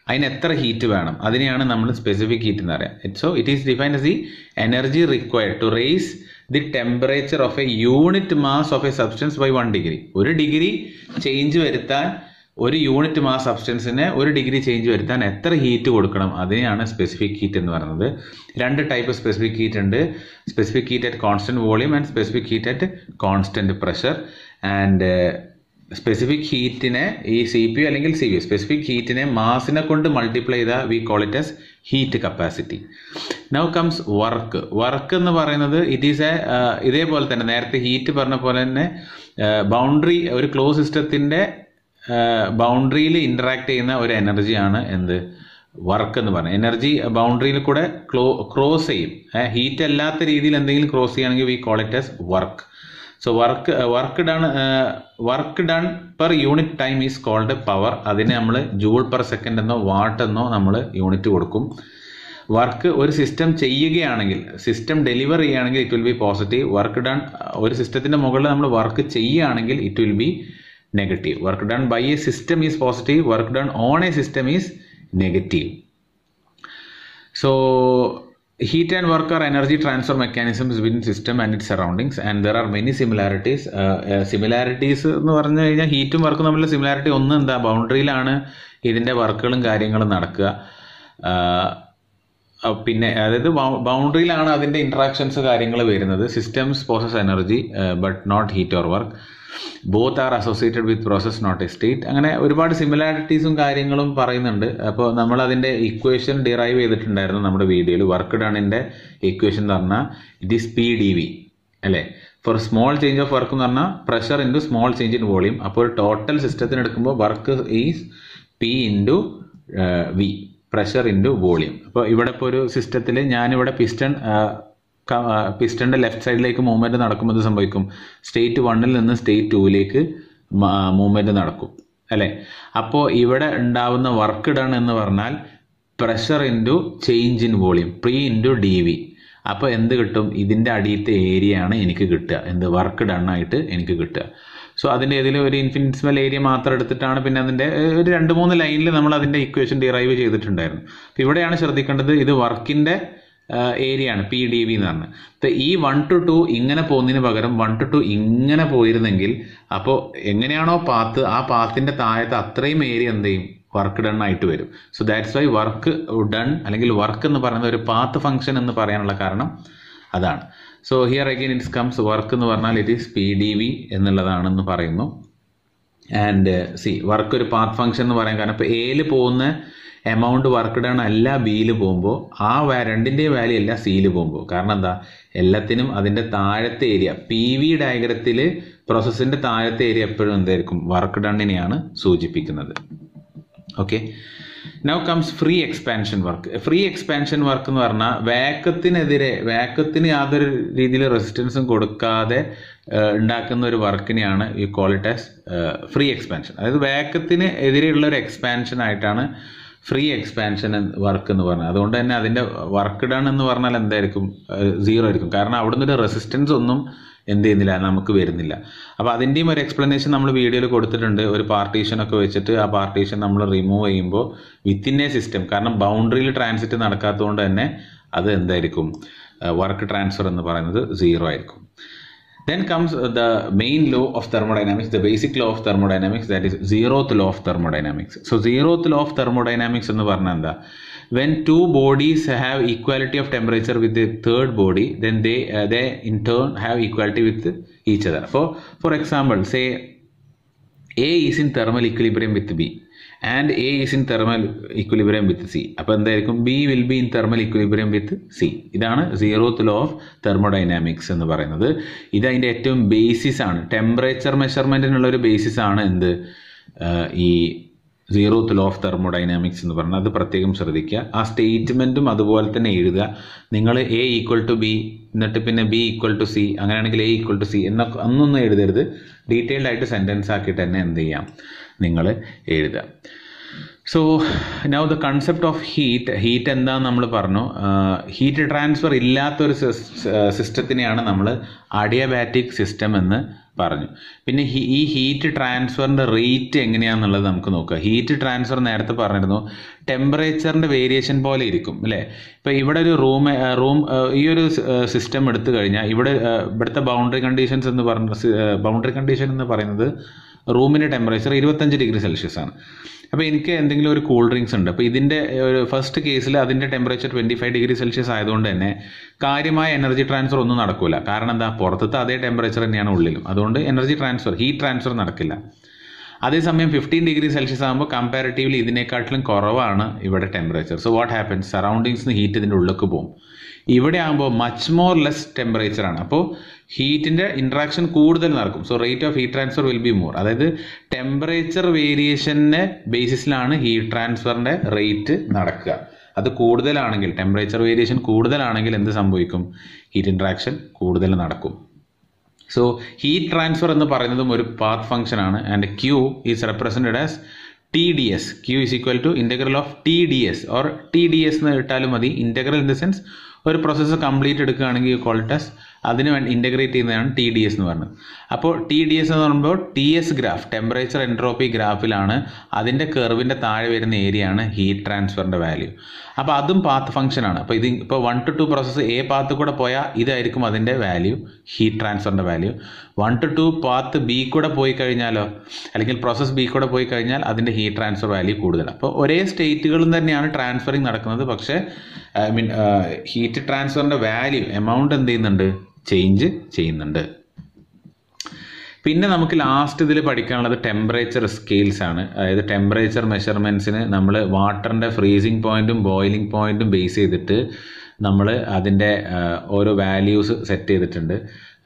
അതിന് എത്ര ഹീറ്റ് വേണം അതിനെയാണ് നമ്മൾ സ്പെസിഫിക് ഹീറ്റ് എന്ന് പറയാം so it is defined as the energy required to raise the temperature of a unit mass of a substance by one degree ഒരു ഡിഗ്രി ചേഞ്ച് വരുത്താൻ ഒരു യൂണിറ്റ് മാസ് സബ്സ്റ്റൻസിന് ഒരു ഡിഗ്രി ചേഞ്ച് വരുത്താൻ എത്ര ഹീറ്റ് കൊടുക്കണം അതിനെയാണ് സ്പെസിഫിക് ഹീറ്റ് എന്ന് പറയുന്നത് രണ്ട് ടൈപ്പ് സ്പെസിഫിക് ഹീറ്റ് ഉണ്ട് specific heat at constant volume and specific heat at constant pressure and specific ഹീറ്റിനെ ഈ സി പി യു അല്ലെങ്കിൽ സി വി സ്പെസിഫിക് ഹീറ്റിനെ മാസിനെ കൊണ്ട് മൾട്ടിപ്ലൈ ചെയ്താൽ we call it as heat capacity now comes work work എന്ന് പറയുന്നത് ഇറ്റ് ഈസ് എ ഇതേപോലെ തന്നെ നേരത്തെ ഹീറ്റ് പറഞ്ഞ പോലെ തന്നെ ബൗണ്ടറി ഒരു ക്ലോസ് സിസ്റ്റത്തിൻ്റെ ബൗണ്ടറിയിൽ ഇൻറ്ററാക്ട് ചെയ്യുന്ന ഒരു എനർജിയാണ് എന്ത് വർക്ക് എന്ന് പറയുന്നത് എനർജി ബൗണ്ടറിയിൽ കൂടെ ക്ലോ ക്രോസ് ചെയ്യും ഹീറ്റ് അല്ലാത്ത രീതിയിൽ എന്തെങ്കിലും ക്രോസ് ചെയ്യുകയാണെങ്കിൽ we call it as work so work work done work done per unit time is called power അതിന് നമ്മൾ ജൂൾ പെർ സെക്കൻഡ് എന്നോ വാട്ട് എന്നോ നമ്മൾ യൂണിറ്റ് കൊടുക്കും വർക്ക് ഒരു സിസ്റ്റം ചെയ്യുകയാണെങ്കിൽ സിസ്റ്റം ഡെലിവർ ചെയ്യുകയാണെങ്കിൽ it will be positive work done ഒരു സിസ്റ്റത്തിൻ്റെ മുകളിൽ നമ്മൾ വർക്ക് ചെയ്യുകയാണെങ്കിൽ it will be negative work done by a system is positive work done on a system is negative so heat and work are energy transfer mechanisms within system and its surroundings and there are many similarities uh, uh, similarities എന്ന് പറഞ്ഞു കഴിഞ്ഞാൽ ഹീറ്റും വർക്കും തമ്മിലുള്ള സിമിലാരിറ്റി ഒന്ന് എന്താ ബൗണ്ടറിയിലാണ് ഇതിൻ്റെ വർക്കുകളും കാര്യങ്ങളും നടക്കുക പിന്നെ അതായത് ബൗണ്ടറിയിലാണ് അതിൻ്റെ ഇൻട്രാക്ഷൻസ് കാര്യങ്ങൾ വരുന്നത് systems process energy but not heat or work both are associated with process not a state അങ്ങനെ ഒരുപാട് സിമിലാരിറ്റീസും കാര്യങ്ങളും പറയുന്നുണ്ട് അപ്പോൾ നമ്മൾ അതിൻ്റെ ഇക്വേഷൻ ഡിറൈവ് ചെയ്തിട്ടുണ്ടായിരുന്നു നമ്മുടെ വീഡിയോയിൽ വർക്ക് ഡണിൻ്റെ ഇക്വേഷൻ എന്ന് പറഞ്ഞാൽ it is P D V അല്ലേ for small change of work എന്ന് പറഞ്ഞാൽ pressure into small change in volume അപ്പോൾ ടോട്ടൽ സിസ്റ്റത്തിന് എടുക്കുമ്പോൾ work is P into V pressure into volume അപ്പോൾ ഇവിടെ ഇപ്പോൾ ഒരു സിസ്റ്റത്തിൽ ഞാനിവിടെ പിസ്റ്റൺ പിസ്റ്റന്റെ ലെഫ്റ്റ് സൈഡിലേക്ക് മൂവ്മെന്റ് നടക്കുമ്പോൾ എന്ത് സംഭവിക്കും സ്റ്റേറ്റ് വണ്ണിൽ നിന്ന് സ്റ്റേറ്റ് ടൂവിലേക്ക് മൂവ്മെന്റ് നടക്കും അല്ലേ അപ്പോൾ ഇവിടെ ഉണ്ടാവുന്ന വർക്ക് ഡൺ എന്ന് പറഞ്ഞാൽ pressure into change in volume P into D V അപ്പോൾ എന്ത് കിട്ടും ഇതിൻ്റെ അടിയത്തെ ഏരിയ ആണ് എനിക്ക് കിട്ടുക എന്ത് വർക്ക് ഡൺ ആയിട്ട് എനിക്ക് കിട്ടുക സോ അതിൻ്റെ ഏതെങ്കിലും ഒരു ഇൻഫിനിറ്റ്സിമൽ ഏരിയ മാത്രം എടുത്തിട്ടാണ് പിന്നെ അതിൻ്റെ ഒരു രണ്ട് മൂന്ന് ലൈനിൽ നമ്മൾ അതിൻ്റെ ഇക്വേഷൻ ഡിറൈവ് ചെയ്തിട്ടുണ്ടായിരുന്നു അപ്പോൾ ഇവിടെയാണ് ശ്രദ്ധിക്കേണ്ടത് ഇത് വർക്കിൻ്റെ ഏരിയ ആണ് പി ഡി വി എന്ന് പറഞ്ഞത് ഈ വൺ ടു ടു ഇങ്ങനെ പോകുന്നതിന് പകരം വൺ ടു ടു ഇങ്ങനെ പോയിരുന്നെങ്കിൽ അപ്പോൾ എങ്ങനെയാണോ പാത്ത് ആ പാത്തിൻ്റെ താഴത്ത് അത്രയും ഏരിയ എന്ത് ചെയ്യും വർക്ക് ഡൺ ആയിട്ട് വരും so that's why work done അല്ലെങ്കിൽ വർക്ക് എന്ന് പറയുന്നത് ഒരു പാത്ത് ഫംഗ്ഷൻ എന്ന് പറയാനുള്ള കാരണം അതാണ് so here again it's comes work എന്ന് പറഞ്ഞാൽ it is P D V എന്നുള്ളതാണെന്ന് പറയുന്നു ആൻഡ് സി വർക്ക് ഒരു പാത്ത് ഫംഗ്ഷൻ എന്ന് പറയാൻ കാരണം ഇപ്പോൾ എയിൽ പോകുന്ന എമൗണ്ട് വർക്ക് ഡൺ അല്ല ബിയിൽ പോകുമ്പോൾ ആ രണ്ടിൻ്റെയും വാല്യൂ അല്ല സിയിൽ പോകുമ്പോൾ കാരണം എന്താ എല്ലാത്തിനും അതിൻ്റെ താഴത്തെ ഏരിയ പി വി ഡയഗ്രത്തിൽ പ്രോസസ്സിൻ്റെ താഴത്തെ ഏരിയ എപ്പോഴും എന്തായിരിക്കും വർക്ക് ഡണ്ണിനെയാണ് സൂചിപ്പിക്കുന്നത് okay now comes free expansion work free expansion work എന്ന് പറഞ്ഞാൽ വാക്കത്തിനെതിരെ വാക്കത്തിന് യാതൊരു രീതിയിൽ റെസിസ്റ്റൻസും കൊടുക്കാതെ ഉണ്ടാക്കുന്ന ഒരു വർക്കിനെയാണ് ഈ ക്വാളിറ്റി ആസ് ഫ്രീ എക്സ്പാൻഷൻ അതായത് വാക്കത്തിന് എതിരെയുള്ള ഒരു എക്സ്പാൻഷൻ ആയിട്ടാണ് ഫ്രീ എക്സ്പാൻഷൻ വർക്ക് എന്ന് പറഞ്ഞാൽ അതുകൊണ്ട് തന്നെ അതിൻ്റെ വർക്ക് ഡൺ എന്ന് പറഞ്ഞാൽ എന്തായിരിക്കും സീറോ ആയിരിക്കും കാരണം അവിടുന്ന് ഒരു റെസിസ്റ്റൻസ് ഒന്നും എന്ത് ചെയ്യുന്നില്ല നമുക്ക് വരുന്നില്ല അപ്പോൾ അതിൻ്റെയും ഒരു എക്സ്പ്ലനേഷൻ നമ്മൾ വീഡിയോയിൽ കൊടുത്തിട്ടുണ്ട് ഒരു പാർട്ടീഷൻ ഒക്കെ വെച്ചിട്ട് ആ പാർട്ടീഷൻ നമ്മൾ റിമൂവ് ചെയ്യുമ്പോൾ വിത്തിൻ എ സിസ്റ്റം കാരണം ബൗണ്ടറിയിൽ ട്രാൻസിറ്റ് നടക്കാത്തതുകൊണ്ട് തന്നെ അത് എന്തായിരിക്കും വർക്ക് ട്രാൻസ്ഫർ എന്ന് പറയുന്നത് സീറോ ആയിരിക്കും Then comes the main law of thermodynamics, the basic law of thermodynamics, that is zeroth law of thermodynamics. So zeroth law of thermodynamics എന്ന് പറഞ്ഞാൽ എന്താ when two bodies have equality of temperature with the third body, then they uh, they in turn have equality with each other. For for example, say A is in thermal equilibrium with B. And A is in thermal equilibrium with C അപ്പോൾ എന്തായിരിക്കും B will be in thermal equilibrium with C ഇതാണ് സീറോത്ത് ലോ ഓഫ് തെർമോഡൈനാമിക്സ് എന്ന് പറയുന്നത് ഇത് അതിൻ്റെ ഏറ്റവും ബേസിസ് ആണ് ടെമ്പറേച്ചർ മെഷർമെൻറ്റിനുള്ള ഒരു ബേസിസ് ആണ് എന്ത് ഈ സീറോത്ത് ലോ ഓഫ് തെർമോഡൈനാമിക്സ് എന്ന് പറഞ്ഞാൽ അത് പ്രത്യേകം ശ്രദ്ധിക്കുക ആ സ്റ്റേറ്റ്മെൻറ്റും അതുപോലെ തന്നെ എഴുതുക നിങ്ങൾ എ ഈക്വൽ ടു ബി എന്നിട്ട് പിന്നെ ബി ഈക്വൽ ടു സി അങ്ങനെയാണെങ്കിൽ എ ഈക്വൽ ടു സി എന്നൊക്കെ അന്നൊന്നും എഴുതരുത് ഡീറ്റെയിൽഡ് ആയിട്ട് സെൻറ്റൻസ് ആക്കിയിട്ട് തന്നെ എന്ത് ചെയ്യാം നിങ്ങൾ എഴുതുക so now the concept of heat heat എന്താന്ന് നമ്മൾ പറഞ്ഞു ഹീറ്റ് ട്രാൻസ്ഫർ ഇല്ലാത്തൊരു സിസ്റ്റത്തിനെയാണ് നമ്മൾ അഡിയബാറ്റിക് സിസ്റ്റം എന്ന് പറഞ്ഞു പിന്നെ ഹി- ഈ ഹീറ്റ് ട്രാൻസ്ഫറിൻ്റെ റേറ്റ് എങ്ങനെയാണെന്നുള്ളത് നമുക്ക് നോക്കാം ഹീറ്റ് ട്രാൻസ്ഫർ നേരത്തെ പറഞ്ഞിരുന്നു ടെമ്പറേച്ചറിൻ്റെ വേരിയേഷൻ പോലെ ഇരിക്കും അല്ലേ ഇപ്പോൾ ഇവിടെ ഒരു റൂം റൂം ഈ ഒരു സിസ്റ്റം എടുത്തു കഴിഞ്ഞാൽ ഇവിടെ ആ, ഇവിടുത്തെ ബൗണ്ടറി കണ്ടീഷൻസ് എന്ന് പറഞ്ഞ ബൗണ്ടറി കണ്ടീഷൻ എന്ന് പറയുന്നത് റൂമിൻ്റെ ടെമ്പറേച്ചർ ഇരുപത്തഞ്ച് ഡിഗ്രി സെൽഷ്യസ് ആണ് അപ്പോൾ എനിക്ക് എന്തെങ്കിലും ഒരു കൂൾ ഡ്രിങ്ക്സ് ഉണ്ട് അപ്പോൾ ഇതിൻ്റെ ഒരു ഫസ്റ്റ് കേസിൽ അതിൻ്റെ temperature twenty five degree celsius ആയതുകൊണ്ട് തന്നെ കാര്യമായ എനർജി ട്രാൻസ്ഫർ ഒന്നും നടക്കില്ല കാരണം എന്താ പുറത്തത്തെ അതേ ടെമ്പറേച്ചർ തന്നെയാണ് ഉള്ളിലും അതുകൊണ്ട് എനർജി ട്രാൻസ്ഫർ ഹീറ്റ് ട്രാൻസ്ഫർ നടക്കില്ല അതേസമയം ഫിഫ്റ്റീൻ ഡിഗ്രി സെൽഷ്യസ് ആകുമ്പോൾ കമ്പാരിറ്റീവ്ലി ഇതിനേക്കാട്ടിലും കുറവാണ് ഇവിടെ ടെമ്പറേച്ചർ സോ വാട്ട് ഹാപ്പൻസ് സറൗണ്ടിങ്സിന് ഹീറ്റ് ഇതിൻ്റെ ഉള്ളിലേക്ക് പോകും ഇവിടെ ആകുമ്പോൾ മച്ച് മോർ ലെസ് ടെമ്പറേച്ചർ ആണ് അപ്പോൾ ഹീറ്റിൻ്റെ ഇൻട്രാക്ഷൻ കൂടുതൽ നടക്കും so rate of heat transfer will be more അതായത് ടെമ്പറേച്ചർ വേരിയേഷൻ്റെ ബേസിസിലാണ് ഹീറ്റ് ട്രാൻസ്ഫറിൻ്റെ റേറ്റ് നടക്കുക അത് കൂടുതലാണെങ്കിൽ ടെമ്പറേച്ചർ വേരിയേഷൻ കൂടുതലാണെങ്കിൽ എന്ത് സംഭവിക്കും ഹീറ്റ് ഇൻട്രാക്ഷൻ കൂടുതൽ നടക്കും സോ ഹീറ്റ് ട്രാൻസ്ഫർ എന്ന് പറയുന്നതും ഒരു പാത്ത് ഫംഗ്ഷൻ ആണ് and Q is represented as T D S Q is equal to integral of T D S or T D S എന്ന് ഇട്ടാലും മതി ഇൻ്റഗ്രൽ ഇൻ ദ സെൻസ് ഒരു പ്രോസസ്സ് കംപ്ലീറ്റ് എടുക്കുകയാണെങ്കിൽ കോൾട്ടസ് അതിന് വേണ്ടി ഇൻ്റഗ്രേറ്റ് ചെയ്യുന്നതാണ് ടി ഡി എസ് എന്ന് പറയുന്നത് അപ്പോൾ ടി ഡി എസ് എന്ന് പറയുമ്പോൾ T S graph temperature entropy ഗ്രാഫിലാണ് അതിൻ്റെ കെർവിൻ്റെ താഴെ വരുന്ന ഏരിയ ആണ് ഹീറ്റ് ട്രാൻസ്ഫറിൻ്റെ വാല്യൂ അപ്പോൾ അതും പാത്ത് ഫംഗ്ഷൻ ആണ് അപ്പോൾ ഇത് ഇപ്പോൾ one to two process A path കൂടെ പോയാൽ ഇതായിരിക്കും അതിൻ്റെ വാല്യൂ ഹീറ്റ് ട്രാൻസ്ഫറിൻ്റെ value one to two path B കൂടെ പോയി കഴിഞ്ഞാലോ അല്ലെങ്കിൽ പ്രോസസ്സ് ബി കൂടെ പോയി കഴിഞ്ഞാൽ അതിൻ്റെ ഹീറ്റ് ട്രാൻസ്ഫർ വാല്യൂ കൂടുതലാണ് അപ്പോൾ ഒരേ സ്റ്റേറ്റുകളും തന്നെയാണ് ട്രാൻസ്ഫറിങ് നടക്കുന്നത് പക്ഷേ ഐ മീൻ ഹീറ്റ് ട്രാൻസ്ഫറിൻ്റെ വാല്യൂ എമൗണ്ട് എന്ത് ചെയ്യുന്നുണ്ട് ചേഞ്ച് ചെയ്യുന്നുണ്ട് പിന്നെ നമുക്ക് ലാസ്റ്റ് ഇതിൽ പഠിക്കാനുള്ളത് ടെമ്പറേച്ചർ സ്കെയിൽസ് ആണ് അതായത് ടെമ്പറേച്ചർ മെഷർമെൻറ്റ്സിന് നമ്മൾ വാട്ടറിൻ്റെ ഫ്രീസിങ് പോയിന്റും ബോയിലിംഗ് പോയിന്റും ബേസ് ചെയ്തിട്ട് നമ്മൾ അതിൻ്റെ ഓരോ വാല്യൂസ് സെറ്റ് ചെയ്തിട്ടുണ്ട്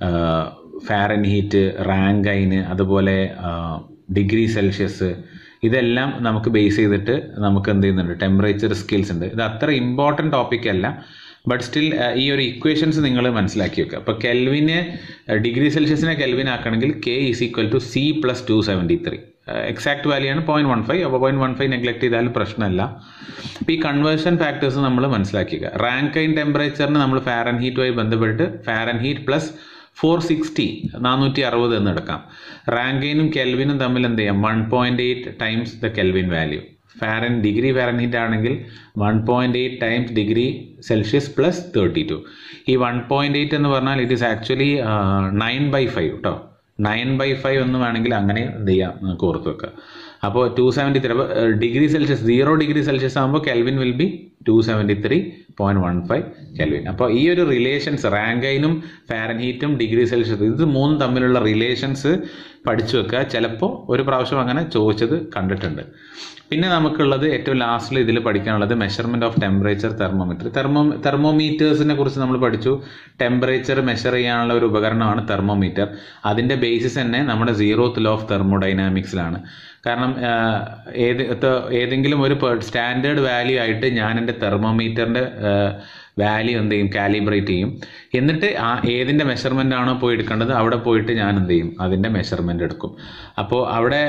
ഫാരൻ ഹീറ്റ് റാങ്കൈന് അതുപോലെ ഡിഗ്രി സെൽഷ്യസ് ഇതെല്ലാം നമുക്ക് ബേസ് ചെയ്തിട്ട് നമുക്ക് എന്ത് ചെയ്യുന്നുണ്ട് ടെമ്പറേച്ചർ സ്കിൽസ് ഉണ്ട് ഇത് അത്ര ഇമ്പോർട്ടൻറ്റ് ടോപ്പിക് അല്ല ബട്ട് സ്റ്റിൽ ഈ ഒരു ഇക്വേഷൻസ് നിങ്ങൾ മനസ്സിലാക്കി വെക്കുക അപ്പോൾ കെൽവിന് ഡിഗ്രി സെൽഷ്യസിനെ കെൽവിൻ ആക്കണമെങ്കിൽ K is equal to C plus two seventy three exact value ആണ് പോയിന്റ് വൺ ഫൈവ് അപ്പോൾ പോയിന്റ് വൺ ഫൈവ് നെഗ്ലക്ട് ചെയ്താലും പ്രശ്നമല്ല അപ്പോൾ ഈ കൺവേർഷൻ ഫാക്ടേഴ്സ് നമ്മൾ മനസ്സിലാക്കിക്കുക റാങ്കൈൻ ടെമ്പറേച്ചറിന് നമ്മൾ ഫാരൻ ഹീറ്റുമായി ബന്ധപ്പെട്ട് Fahrenheit plus four sixty നാനൂറ്റി അറുപത് എന്ന് എടുക്കാം റാങ്കൈനും കെൽവിനും തമ്മിൽ എന്ത് ചെയ്യാം one point eight times the kelvin value Fahrenheit degree Fahrenheit ആണെങ്കിൽ one point eight times degree celsius plus thirty two ഈ വൺ പോയിന്റ് എയ്റ്റ് എന്ന് പറഞ്ഞാൽ it is actually nine by five കേട്ടോ നയൻ ബൈ ഫൈവ് എന്ന് വേണമെങ്കിൽ അങ്ങനെ എന്ത് ചെയ്യാം നമുക്ക് ഓർത്ത് വെക്കുക അപ്പോൾ ടു സെവൻറ്റി ത്രീ അപ്പോൾ degree Celsius zero degree celsius ആകുമ്പോൾ kelvin will be two seventy three point one five kelvin അപ്പോൾ ഈ ഒരു റിലേഷൻസ് റാങ്കൈനും ഫാരൻഹീറ്റും ഡിഗ്രി സെൽഷ്യസ് ഇത് മൂന്നും തമ്മിലുള്ള റിലേഷൻസ് പഠിച്ചു വെക്കുക ചിലപ്പോൾ ഒരു പ്രാവശ്യം അങ്ങനെ ചോദിച്ചത് കണ്ടിട്ടുണ്ട് പിന്നെ നമുക്കുള്ളത് ഏറ്റവും ലാസ്റ്റിൽ ഇതിൽ പഠിക്കാനുള്ളത് measurement of temperature thermometer thermo തെർമോമീറ്റേഴ്സിനെ കുറിച്ച് നമ്മൾ പഠിച്ചു ടെമ്പറേച്ചർ മെഷർ ചെയ്യാനുള്ള ഒരു ഉപകരണമാണ് തെർമോമീറ്റർ അതിൻ്റെ ബേസിസ് തന്നെ നമ്മുടെ സീറോത്ത് ലോ ഓഫ് തെർമോഡൈനാമിക്സിലാണ് കാരണം ഏത് ഏതെങ്കിലും ഒരു സ്റ്റാൻഡേർഡ് വാല്യൂ ആയിട്ട് ഞാൻ എൻ്റെ തെർമോമീറ്ററിൻ്റെ വാല്യൂ എന്ത് ചെയ്യും കാലിബ്രേറ്റ് ചെയ്യും എന്നിട്ട് ആ ഏതിൻ്റെ മെഷർമെൻ്റ് ആണോ പോയി എടുക്കേണ്ടത് അവിടെ പോയിട്ട് ഞാൻ എന്ത് ചെയ്യും അതിൻ്റെ മെഷർമെൻ്റ് എടുക്കും അപ്പോൾ അവിടെ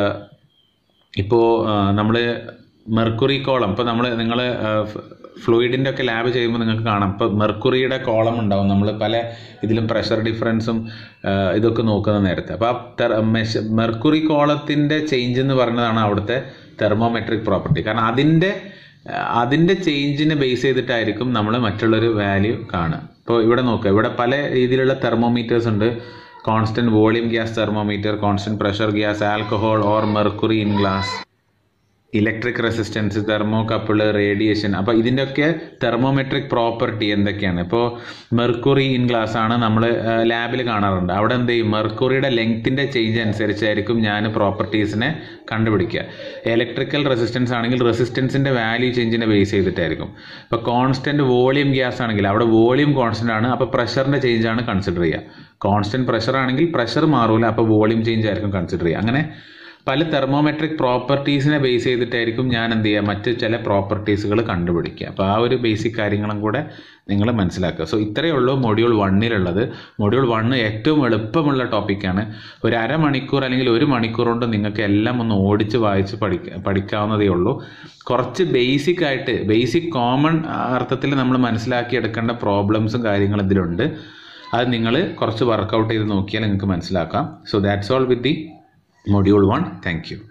ഇപ്പോൾ നമ്മൾ മെർക്കുറി കോളം ഇപ്പോൾ നമ്മൾ നിങ്ങൾ ഫ്ലൂയിഡിൻ്റെ ഒക്കെ ലാബ് ചെയ്യുമ്പോൾ നിങ്ങൾക്ക് കാണാം ഇപ്പോൾ മെർക്കുറിയുടെ കോളം ഉണ്ടാവും നമ്മൾ പല ഇതിലും പ്രഷർ ഡിഫറൻസും ഇതൊക്കെ നോക്കുന്ന നേരത്തെ അപ്പോൾ ആ മെഷ മെർക്കുറി കോളത്തിൻ്റെ ചേഞ്ച് എന്ന് പറയുന്നതാണ് അവിടുത്തെ തെർമോമെട്രിക് പ്രോപ്പർട്ടി കാരണം അതിൻ്റെ അതിൻ്റെ ചേഞ്ചിനെ ബേസ് ചെയ്തിട്ടായിരിക്കും നമ്മൾ മറ്റുള്ളൊരു വാല്യൂ കാണുക ഇപ്പോൾ ഇവിടെ നോക്കുക ഇവിടെ പല രീതിയിലുള്ള തെർമോമീറ്റേഴ്സ് ഉണ്ട് constant volume gas thermometer constant pressure gas alcohol or mercury in glass electric resistance thermocouple radiation അപ്പോൾ ഇതിൻ്റെയൊക്കെ തെർമോമെട്രിക് പ്രോപ്പർട്ടി എന്തൊക്കെയാണ് ഇപ്പോൾ മെർക്കുറി ഇൻ ഗ്ലാസ് ആണ് നമ്മൾ ലാബിൽ കാണാറുണ്ട് അവിടെ എന്ത് ചെയ്യും മെർക്കുറിയുടെ ലെങ്ത്തിൻ്റെ ചേഞ്ച് അനുസരിച്ചായിരിക്കും ഞാൻ പ്രോപ്പർട്ടീസിനെ കണ്ടുപിടിക്കുക ഇലക്ട്രിക്കൽ റെസിസ്റ്റൻസ് ആണെങ്കിൽ റെസിസ്റ്റൻസിൻ്റെ വാല്യൂ ചേഞ്ചിനെ ബേസ് ചെയ്തിട്ടായിരിക്കും ഇപ്പോൾ കോൺസ്റ്റന്റ് വോളിയം ഗ്യാസ് ആണെങ്കിൽ അവിടെ വോളിയം കോൺസ്റ്റന്റ് ആണ് അപ്പോൾ പ്രഷറിൻ്റെ ചേഞ്ച് ആണ് കൺസിഡർ ചെയ്യുക കോൺസ്റ്റന്റ് പ്രഷർ ആണെങ്കിൽ പ്രഷർ മാറൂല അപ്പോൾ വോളിയം ചേഞ്ച് ആയിരിക്കും കൺസിഡർ ചെയ്യുക അങ്ങനെ പല തെർമോമെട്രിക് പ്രോപ്പർട്ടീസിനെ ബേസ് ചെയ്തിട്ടായിരിക്കും ഞാൻ എന്ത് ചെയ്യുക മറ്റ് ചില പ്രോപ്പർട്ടീസുകൾ കണ്ടുപിടിക്കുക അപ്പോൾ ആ ഒരു ബേസിക് കാര്യങ്ങളും കൂടെ നിങ്ങൾ മനസ്സിലാക്കുക സോ ഇത്രയേ ഉള്ളൂ മൊഡ്യൂൾ വണ്ണിലുള്ളത് മൊഡ്യൂൾ വണ്ണ് ഏറ്റവും എളുപ്പമുള്ള ടോപ്പിക്കാണ് ഒരു അരമണിക്കൂർ അല്ലെങ്കിൽ ഒരു മണിക്കൂർ കൊണ്ട് നിങ്ങൾക്ക് എല്ലാം ഒന്ന് ഓടിച്ച് വായിച്ച് പഠിക്ക പഠിക്കാവുന്നതേ ഉള്ളൂ കുറച്ച് ബേസിക് ആയിട്ട് ബേസിക് കോമൺ അർത്ഥത്തിൽ നമ്മൾ മനസ്സിലാക്കിയെടുക്കേണ്ട പ്രോബ്ലംസും കാര്യങ്ങളും ഇതിലുണ്ട് അത് നിങ്ങൾ കുറച്ച് വർക്കൗട്ട് ചെയ്ത് നോക്കിയാൽ നിങ്ങൾക്ക് മനസ്സിലാക്കാം so that's all with the module one thank U